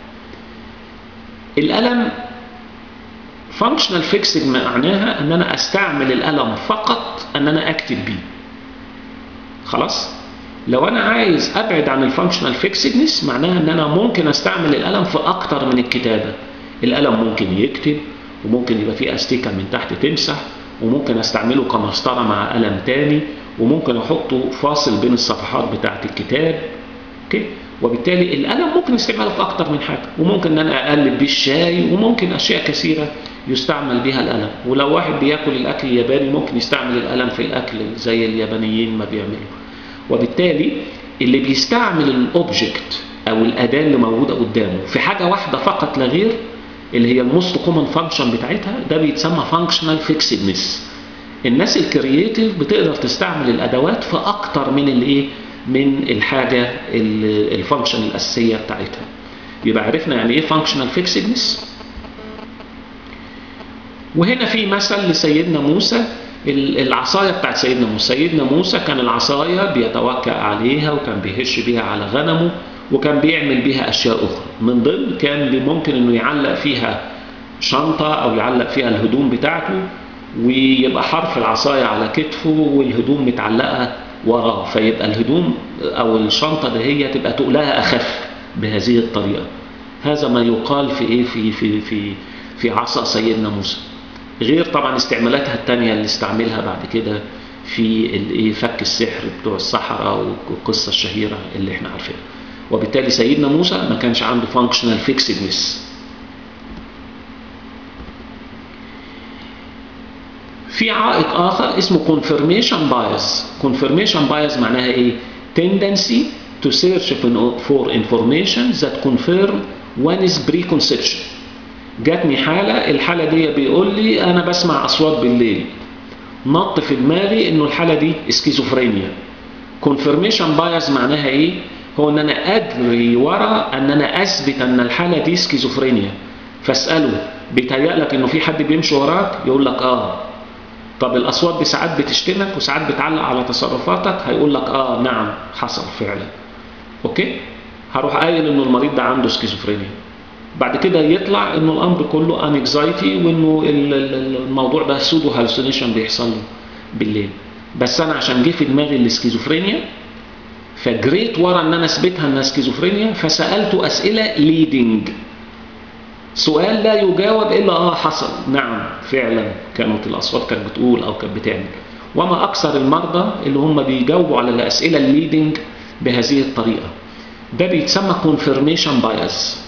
الألم functional fixing معناها أن أنا أستعمل الألم فقط أن أنا أكتب بيه خلاص لو أنا عايز أبعد عن الفانكشنال فيكسدنس معناها أن أنا ممكن أستعمل الألم في أكتر من الكتابة الألم ممكن يكتب وممكن يبقى فيه أستيكة من تحت تمسح وممكن استعمله كمسطره مع قلم تاني وممكن احطه فاصل بين الصفحات بتاعه الكتاب اوكي وبالتالي القلم ممكن استعماله في اكتر من حاجه وممكن ان انا اقلب بيه الشاي وممكن اشياء كثيره يستعمل بها القلم ولو واحد بياكل الاكل الياباني ممكن يستعمل القلم في الاكل زي اليابانيين ما بيعملوا وبالتالي اللي بيستعمل الاوبجكت او الاداه اللي موجوده قدامه في حاجه واحده فقط لا غير اللي هي الموست كومن فانكشن بتاعتها ده بيتسمى فانكشنال فيكسدنس الناس الكرييتيف بتقدر تستعمل الادوات في اكتر من الايه من الحاجه الفانكشن الاساسيه بتاعتها يبقى عرفنا يعني ايه فانكشنال فيكسدنس وهنا في مثل لسيدنا موسى العصايه بتاعت سيدنا موسى سيدنا موسى كان العصايه بيتوكل عليها وكان بيهش بيها على غنمه وكان بيعمل بيها اشياء اخرى من ضمن كان ممكن انه يعلق فيها شنطه او يعلق فيها الهدوم بتاعته ويبقى حرف العصايه على كتفه والهدوم متعلقه وراه فيبقى الهدوم او الشنطه ده هي تبقى تقلها اخف بهذه الطريقه هذا ما يقال في ايه في في في في عصا سيدنا موسى غير طبعا استعمالاتها الثانيه اللي استعملها بعد كده في الايه فك السحر بتوع الصحراء والقصه الشهيره اللي احنا عارفينها وبالتالي سيدنا موسى ما كانش عنده functional fixedness في عائق اخر اسمه confirmation bias confirmation bias معناها ايه tendency to search for information that confirm one's preconception جاتني حالة الحالة دي بيقول لي أنا بسمع أصوات بالليل نط في دماغي إنه الحالة دي اسكيزوفرينيا confirmation bias معناها إيه؟ هو إن أنا أجري ورا أن أنا أثبت أن الحالة دي اسكيزوفرينيا فاسأله بيتهيألك إنه في حد بيمشي وراك يقول لك آه طب الأصوات دي ساعات بتشتمك وساعات بتعلق على تصرفاتك هيقول لك آه نعم حصل فعلا أوكي هروح قايل إنه المريض ده عنده اسكيزوفرينيا بعد كده يطلع انه الامر كله انكزايتي وانه الموضوع ده سودو هالوسينيشن بيحصل له بالليل بس انا عشان جه في دماغي الاسكيزوفرينيا فجريت ورا ان انا اثبتها انها سكيزوفرينيا فسالته اسئله ليدنج سؤال لا يجاوب الا اه حصل نعم فعلا كانت الاصوات كانت بتقول او كانت بتعمل وما اكثر المرضى اللي هم بيجاوبوا على الاسئله الليدنج بهذه الطريقه ده بيتسمى confirmation bias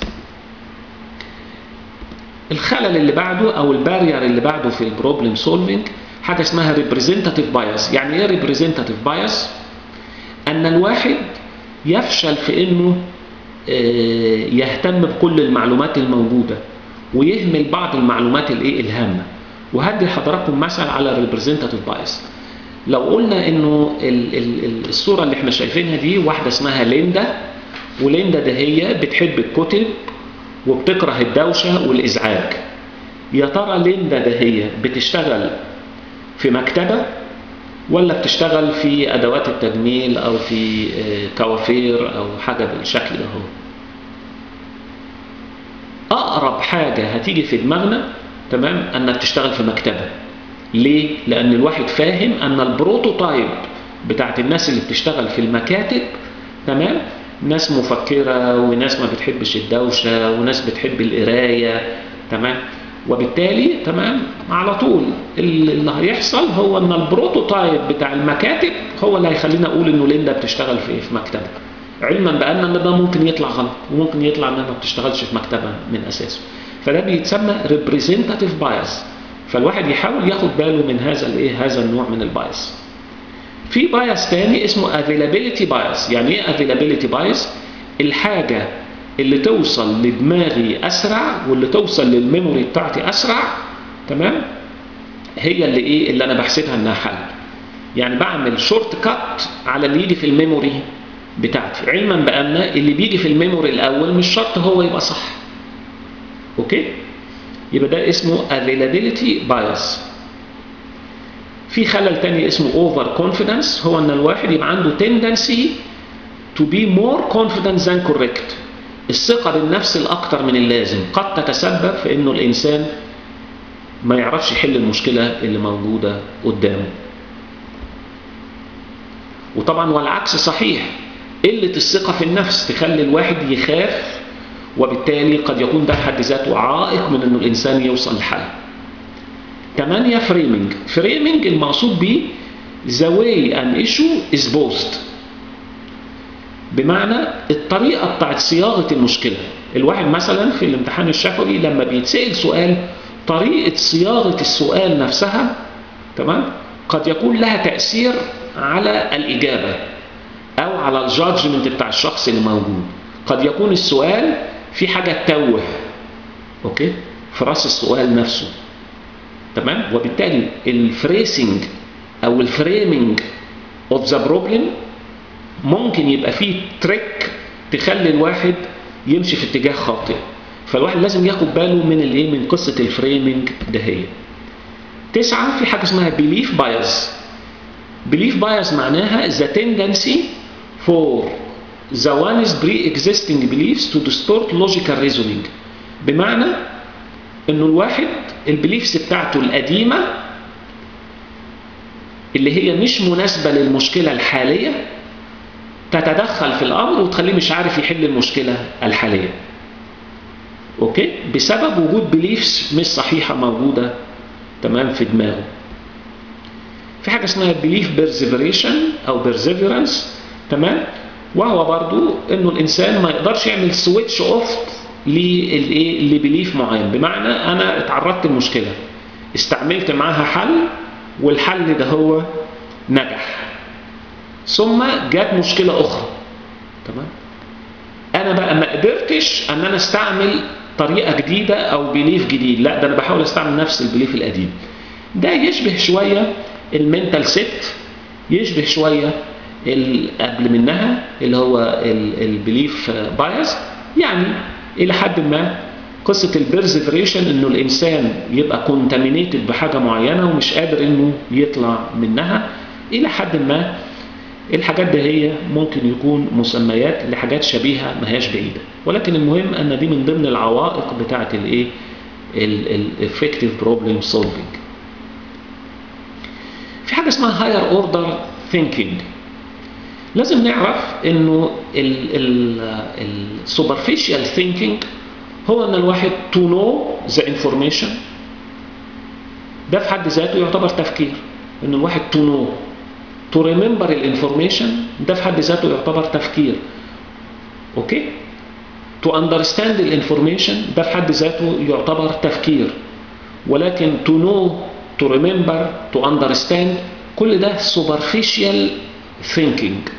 الخلل اللي بعده او البارير اللي بعده في البروبلم سولفنج حاجه اسمها ريبريزنتاتيف بايس يعني ايه ريبريزنتاتيف بايس ان الواحد يفشل في انه يهتم بكل المعلومات الموجوده ويهمل بعض المعلومات الايه الهامه وهدي حضراتكم مثل على الريبريزنتاتيف بايس لو قلنا انه الصوره اللي احنا شايفينها دي واحده اسمها ليندا وليندا ده هي بتحب الكتب وبتكره الدوشة والإزعاج يا ترى ليندا ده هي بتشتغل في مكتبة ولا بتشتغل في أدوات التجميل أو في كوافير أو حاجة بالشكل ده هو أقرب حاجة هتيجي في دماغنا تمام أنها بتشتغل في مكتبة ليه؟ لأن الواحد فاهم أن البروتوتايب بتاعت الناس اللي بتشتغل في المكاتب تمام ناس مفكرة وناس ما بتحبش الدوشة وناس بتحب القراية تمام وبالتالي تمام على طول اللي هيحصل هو ان البروتوتايب بتاع المكاتب هو اللي هيخلينا اقول انه ليندا بتشتغل في في مكتبه علما بان ان ده ممكن يطلع غلط وممكن يطلع انها ما بتشتغلش في مكتبه من اساسه فده بيتسمى ريبريزنتاتيف بايس فالواحد يحاول ياخد باله من هذا الايه هذا النوع من البايس في بايس تاني اسمه availability bias يعني ايه availability bias الحاجة اللي توصل لدماغي أسرع واللي توصل للميموري بتاعتي أسرع تمام هي اللي ايه اللي أنا بحسبها إنها حل يعني بعمل شورت كات على اللي يجي في الميموري بتاعتي علما بأن اللي بيجي في الميموري الأول مش شرط هو يبقى صح أوكي يبقى ده اسمه availability bias في خلل تاني اسمه over confidence هو ان الواحد يبقى عنده tendency to be more confident than correct الثقة بالنفس الأكثر من اللازم قد تتسبب في انه الإنسان ما يعرفش يحل المشكلة اللي موجودة قدامه وطبعا والعكس صحيح قلة الثقة في النفس تخلي الواحد يخاف وبالتالي قد يكون ده حد ذاته عائق من انه الإنسان يوصل لحل 8 فريمنج فريمنج المقصود به the way an issue is posed بمعنى الطريقة بتاعت صياغة المشكلة الواحد مثلا في الامتحان الشفوي لما بيتسأل سؤال طريقة صياغة السؤال نفسها تمام قد يكون لها تأثير على الإجابة أو على الجادجمنت بتاع الشخص اللي موجود قد يكون السؤال في حاجة تتوه أوكي في راس السؤال نفسه تمام وبالتالي الفريسنج او الفريمنج اوف ذا بروبلم ممكن يبقى فيه تريك تخلي الواحد يمشي في اتجاه خاطئ فالواحد لازم ياخد باله من الايه من قصه الفريمنج ده هي تسعة في حاجه اسمها بيليف بايز بيليف بايز معناها the tendency for the one's pre-existing beliefs to distort logical reasoning بمعنى انه الواحد البليفز بتاعته القديمة اللي هي مش مناسبة للمشكلة الحالية تتدخل في الأمر وتخليه مش عارف يحل المشكلة الحالية أوكي بسبب وجود بليفز مش صحيحة موجودة تمام في دماغه في حاجة اسمها بليف بيرزيفريشن أو بيرزيفرنس تمام وهو برضو انه الانسان ما يقدرش يعمل سويتش اوف للايه لبليف معين بمعنى انا اتعرضت لمشكله استعملت معاها حل والحل ده هو نجح ثم جات مشكله اخرى تمام انا بقى ما قدرتش ان انا استعمل طريقه جديده او بليف جديد لا ده انا بحاول استعمل نفس البليف القديم ده يشبه شويه المنتال ست يشبه شويه اللي قبل منها اللي هو البليف بايس يعني الى حد ما قصه البرزفريشن انه الانسان يبقى كونتامينيتد بحاجه معينه ومش قادر انه يطلع منها الى حد ما الحاجات دي هي ممكن يكون مسميات لحاجات شبيهه ما هياش بعيده ولكن المهم ان دي من ضمن العوائق بتاعه الايه الافكتيف بروبلم سولفنج في حاجه اسمها هاير اوردر ثينكينج لازم نعرف انه السوبرفيشال ثينكينج هو ان الواحد to know the information ده في حد ذاته يعتبر تفكير ان الواحد to know to remember الانفورميشن ده في حد ذاته يعتبر تفكير اوكي to understand الانفورميشن ده في حد ذاته يعتبر تفكير ولكن to know to remember to understand كل ده superficial thinking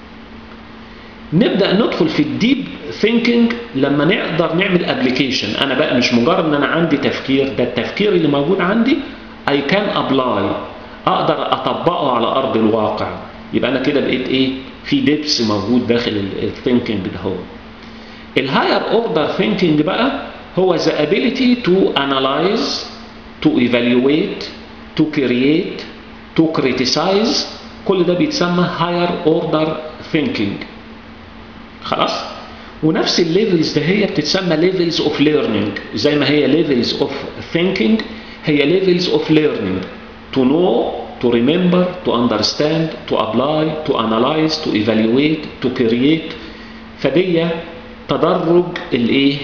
نبدا ندخل في الديب ثينكينج لما نقدر نعمل ابلكيشن انا بقى مش مجرد ان انا عندي تفكير ده التفكير اللي موجود عندي اي كان ابلاي اقدر اطبقه على ارض الواقع يبقى انا كده بقيت ايه في ديبس موجود داخل الثينكينج ده هو الهاير اوردر ثينكينج بقى هو the ability to analyze to evaluate to create to criticize كل ده بيتسمى higher order thinking خلاص ونفس الليفلز ده هي بتتسمى ليفلز اوف ليرنينج زي ما هي ليفلز اوف ثينكينج هي ليفلز اوف ليرنينج to know to remember to understand to apply to analyze to evaluate to create فدي تدرج الايه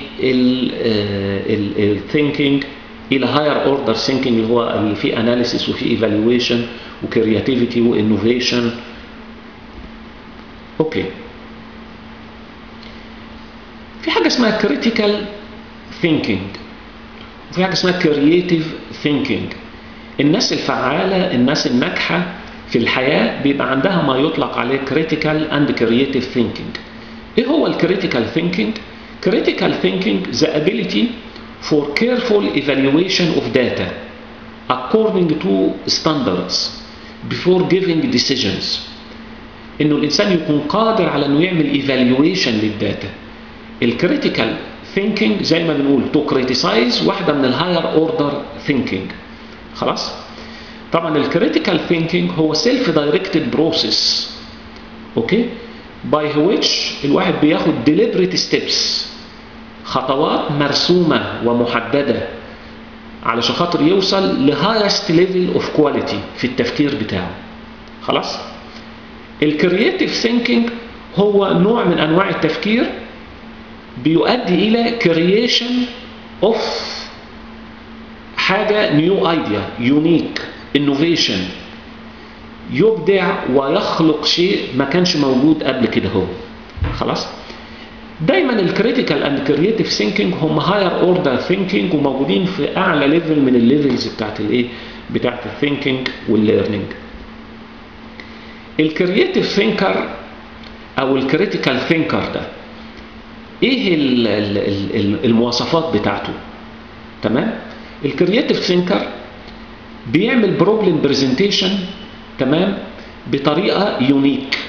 الثينكينج الى هاير اوردر ثينكينج اللي هو اللي فيه اناليسيس وفيه ايفالويشن وكرياتيفيتي وانوفيشن اوكي في حاجه اسمها كريتيكال ثينكينج وفي حاجه اسمها كرييتيف ثينكينج الناس الفعاله الناس الناجحه في الحياه بيبقى عندها ما يطلق عليه كريتيكال اند كرييتيف ثينكينج ايه هو الكريتيكال ثينكينج critical thinking the ability for careful evaluation of data according to standards before giving decisions انه الانسان يكون قادر على انه يعمل evaluation للداتا الكريتيكال ثينكينج زي ما بنقول تو كريتيسايز واحده من الهاير اوردر ثينكينج خلاص طبعا الكريتيكال ثينكينج هو سيلف دايركتد بروسيس اوكي باي which الواحد بياخد deliberate steps خطوات مرسومه ومحدده علشان خاطر يوصل لهايست ليفل اوف كواليتي في التفكير بتاعه خلاص الكرييتيف ثينكينج هو نوع من انواع التفكير بيؤدي الى كرييشن اوف حاجه نيو ايديا يونيك انوفيشن يبدع ويخلق شيء ما كانش موجود قبل كده هو خلاص دايما الكريتيكال اند كرييتيف ثينكينج هم هاير اوردر ثينكينج وموجودين في اعلى ليفل من الليفلز بتاعت الايه بتاعت الثينكينج والليرنينج الكرييتيف ثينكر او الكريتيكال ثينكر ده ايه ال ال ال المواصفات بتاعته تمام الكرييتيف ثينكر بيعمل بروبلم برزنتيشن تمام بطريقه يونيك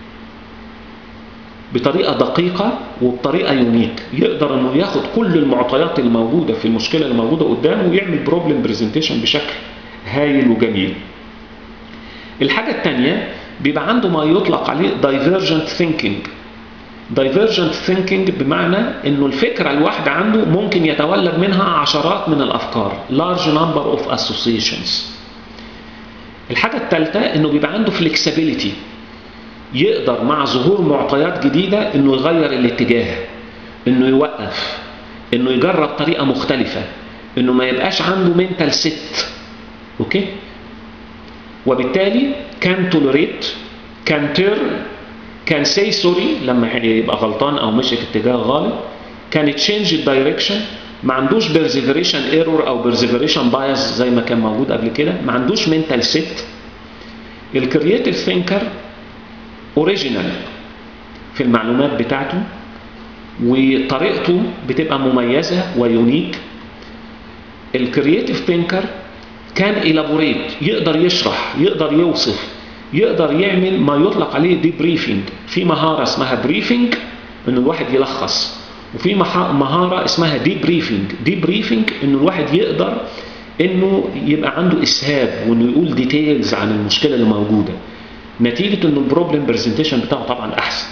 بطريقه دقيقه وبطريقه يونيك يقدر انه ياخد كل المعطيات الموجوده في المشكله اللي موجوده قدامه ويعمل بروبلم برزنتيشن بشكل هايل وجميل الحاجه الثانيه بيبقى عنده ما يطلق عليه دايفيرجنت ثينكينج دايفيرجنت ثينكينج بمعنى انه الفكره الواحده عنده ممكن يتولد منها عشرات من الافكار large number of associations الحاجه الثالثه انه بيبقى عنده فليكسبيليتي يقدر مع ظهور معطيات جديده انه يغير الاتجاه انه يوقف انه يجرب طريقه مختلفه انه ما يبقاش عنده منتال ست اوكي وبالتالي كان توليريت كان تيرن كان سي سوري لما يبقى غلطان او مشي في اتجاه غلط كان تشينج الدايركشن ما عندوش بيرزيفريشن ايرور او بيرزيفريشن بايس زي ما كان موجود قبل كده ما عندوش منتال سيت الكرييتيف ثينكر اوريجينال في المعلومات بتاعته وطريقته بتبقى مميزه ويونيك الكرييتيف ثينكر كان إلابوريت يقدر يشرح يقدر يوصف يقدر يعمل ما يطلق عليه دي بريفنج في مهارة اسمها بريفنج ان الواحد يلخص وفي مهارة اسمها دي بريفنج دي بريفنج ان الواحد يقدر انه يبقى عنده اسهاب وانه يقول ديتيلز عن المشكلة اللي موجودة نتيجة ان البروبلم برزنتيشن بتاعه طبعا احسن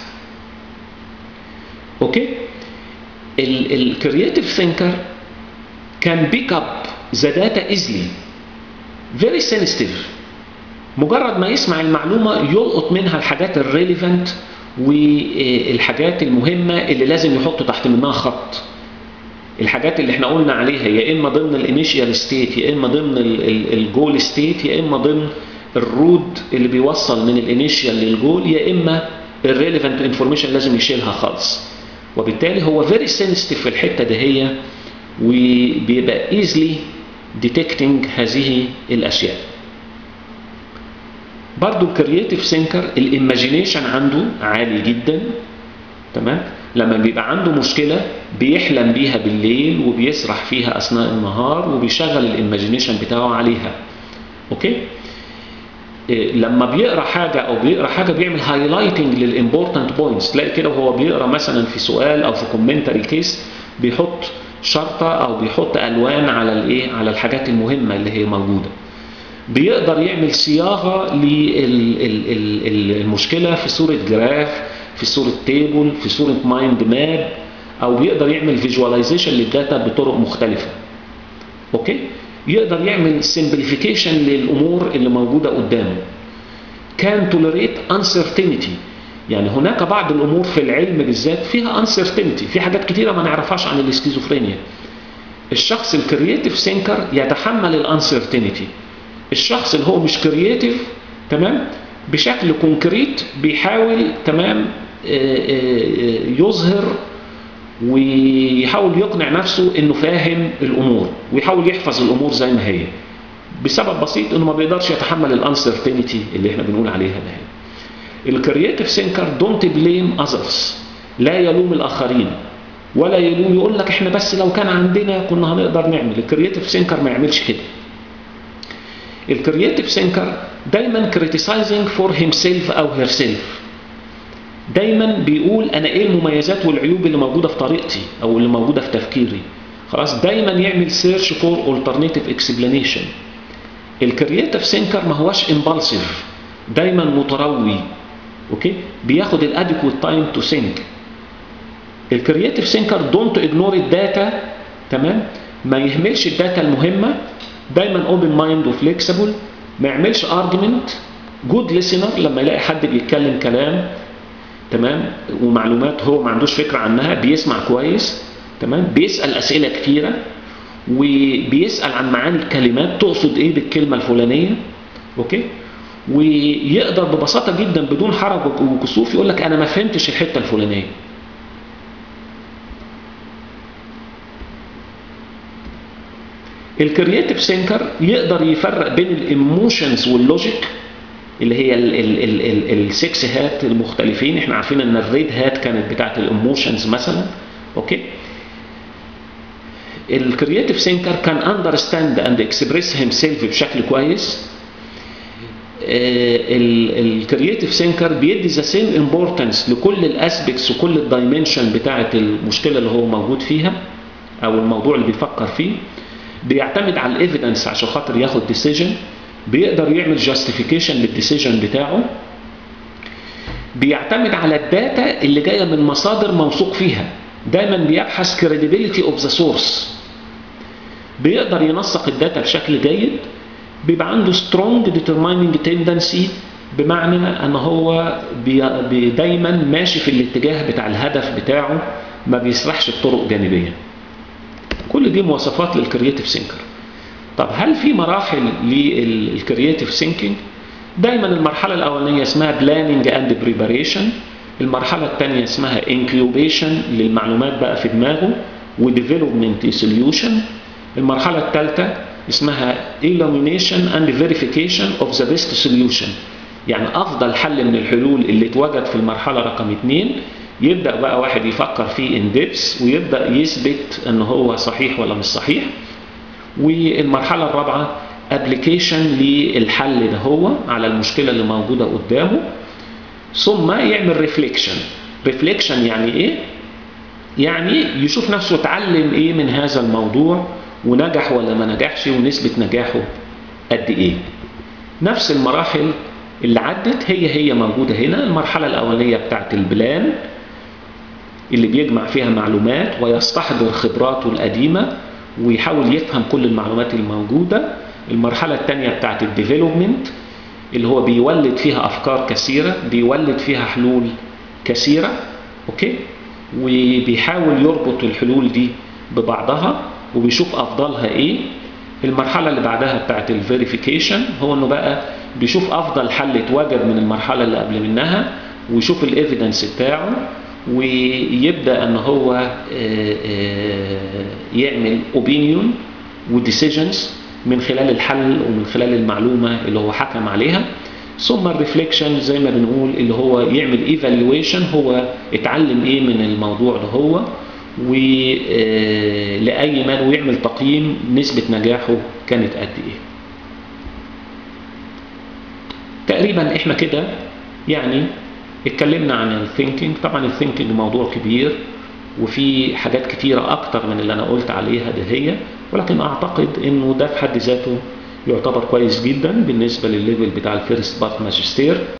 اوكي الكرييتيف ثينكر كان بيك اب ذا داتا ايزلي فيري سنسيتيف مجرد ما يسمع المعلومه يلقط منها الحاجات الريليفنت والحاجات المهمه اللي لازم يحط تحت منها خط الحاجات اللي احنا قلنا عليها يا اما ضمن الانيشيال ستيت يا اما ضمن الجول ستيت يا اما ضمن الرود اللي بيوصل من الانيشيال للجول يا اما الريليفنت انفورميشن لازم يشيلها خالص وبالتالي هو فيري سنسيتيف في الحته دهيه وبيبقى ايزلي ديتكتنج هذه الاشياء برضو الكرييتيف ثينكر الايماجينيشن عنده عالي جدا تمام لما بيبقى عنده مشكله بيحلم بيها بالليل وبيسرح فيها اثناء النهار وبيشغل الايماجينيشن بتاعه عليها اوكي إيه لما بيقرا حاجه او بيقرا حاجه بيعمل هايلايتنج للامبورتنت بوينتس تلاقي كده وهو بيقرا مثلا في سؤال او في كومنتري كيس بيحط شرطه او بيحط الوان على الايه على الحاجات المهمه اللي هي موجوده بيقدر يعمل صياغه للمشكله في صوره جراف في صوره تيبل في صوره مايند ماب او بيقدر يعمل فيجواليزيشن للداتا بطرق مختلفه اوكي يقدر يعمل سمبليفيكيشن للامور اللي موجوده قدامه كان توليريت uncertainty يعني هناك بعض الامور في العلم بالذات فيها uncertainty في حاجات كتيره ما نعرفهاش عن الاسكيزوفرينيا الشخص الكرييتيف ثينكر يتحمل الانسرتينتي الشخص اللي هو مش كرييتيف تمام بشكل كونكريت بيحاول تمام يظهر ويحاول يقنع نفسه انه فاهم الامور ويحاول يحفظ الامور زي ما هي بسبب بسيط انه ما بيقدرش يتحمل الانسرتينتي اللي احنا بنقول عليها ده الكرييتيف ثينكر دونت بليم اذرز لا يلوم الاخرين ولا يلوم يقول لك احنا بس لو كان عندنا كنا هنقدر نعمل الكرييتيف ثينكر ما يعملش كده الكرييتيف ثينكر دايما كريتيسايزنج فور هيم سيلف او هير سيلف دايما بيقول انا ايه المميزات والعيوب اللي موجوده في طريقتي او اللي موجوده في تفكيري خلاص دايما يعمل سيرش فور الترناتيف اكسبلانيشن الكرييتيف ثينكر ما هوش امبالسيف دايما متروي اوكي بياخد الادكويت تايم تو ثينك الكرييتيف ثينكر دونت اجنور الداتا تمام ما يهملش الداتا المهمه دايما اوبن مايند وفليكسبل ما يعملش ارجيومنت جود ليسنر لما يلاقي حد بيتكلم كلام تمام ومعلومات هو ما عندوش فكره عنها بيسمع كويس تمام بيسال اسئله كتيره وبيسال عن معاني الكلمات تقصد ايه بالكلمه الفلانيه اوكي ويقدر ببساطه جدا بدون حرج وكسوف يقول لك انا ما فهمتش الحته الفلانيه الكرييتيف ثينكر يقدر يفرق بين الايموشنز واللوجيك اللي هي السكس هات المختلفين احنا عارفين ان الريد هات كانت بتاعت الايموشنز مثلا اوكي الكرييتيف ثينكر كان اندرستاند اند اكسبريس هيم سيلف بشكل كويس الكرييتيف ثينكر بيدي ذا سيم امبورتنس لكل الاسبكتس وكل الدايمنشن بتاعه المشكله اللي هو موجود فيها او الموضوع اللي بيفكر فيه بيعتمد على الايفيدنس عشان خاطر ياخد ديسيجن بيقدر يعمل جاستيفيكيشن للديسيجن بتاعه بيعتمد على الداتا اللي جايه من مصادر موثوق فيها دايما بيبحث credibility اوف ذا سورس بيقدر ينسق الداتا بشكل جيد بيبقى عنده strong determining tendency بمعنى ان هو بي بي دايما ماشي في الاتجاه بتاع الهدف بتاعه ما بيسرحش بطرق جانبيه كل دي مواصفات للكرييتيف ثينكر طب هل في مراحل للكرييتيف ثينكينج دايما المرحله الاولانيه اسمها بلاننج اند بريباريشن المرحله الثانيه اسمها انكيوبيشن للمعلومات بقى في دماغه وديفلوبمنت سوليوشن المرحلة الثالثة اسمها illumination and verification of the best solution يعني أفضل حل من الحلول اللي اتوجد في المرحلة رقم اثنين يبدأ بقى واحد يفكر فيه in depth ويبدأ يثبت ان هو صحيح ولا مش صحيح والمرحلة الرابعة application للحل ده هو على المشكلة اللي موجودة قدامه ثم يعمل ريفليكشن ريفليكشن يعني ايه يعني يشوف نفسه اتعلم ايه من هذا الموضوع ونجح ولا ما نجحش ونسبة نجاحه قد ايه نفس المراحل اللي عدت هي هي موجودة هنا المرحلة الأولانية بتاعت البلان اللي بيجمع فيها معلومات ويستحضر خبراته القديمة ويحاول يفهم كل المعلومات الموجودة المرحلة الثانية بتاعت الديفلوبمنت اللي هو بيولد فيها أفكار كثيرة بيولد فيها حلول كثيرة أوكي وبيحاول يربط الحلول دي ببعضها وبيشوف أفضلها إيه المرحلة اللي بعدها بتاعت الفيريفيكيشن هو إنه بقى بيشوف أفضل حل اتوجد من المرحلة اللي قبل منها ويشوف الإيفيدنس بتاعه ويبدأ إن هو يعمل اوبينيون وديسيجنز من خلال الحل ومن خلال المعلومة اللي هو حكم عليها ثم الريفليكشن زي ما بنقول اللي هو يعمل ايفالويشن هو اتعلم ايه من الموضوع ده هو ولأي من ويعمل تقييم نسبة نجاحه كانت قد ايه تقريبا احنا كده يعني اتكلمنا عن الثينكينج طبعا الثينكينج موضوع كبير وفي حاجات كتيرة أكتر من اللي أنا قلت عليها ده هي ولكن أعتقد إنه ده في حد ذاته يعتبر كويس جدا بالنسبة للليفل بتاع الفيرست بارت ماجستير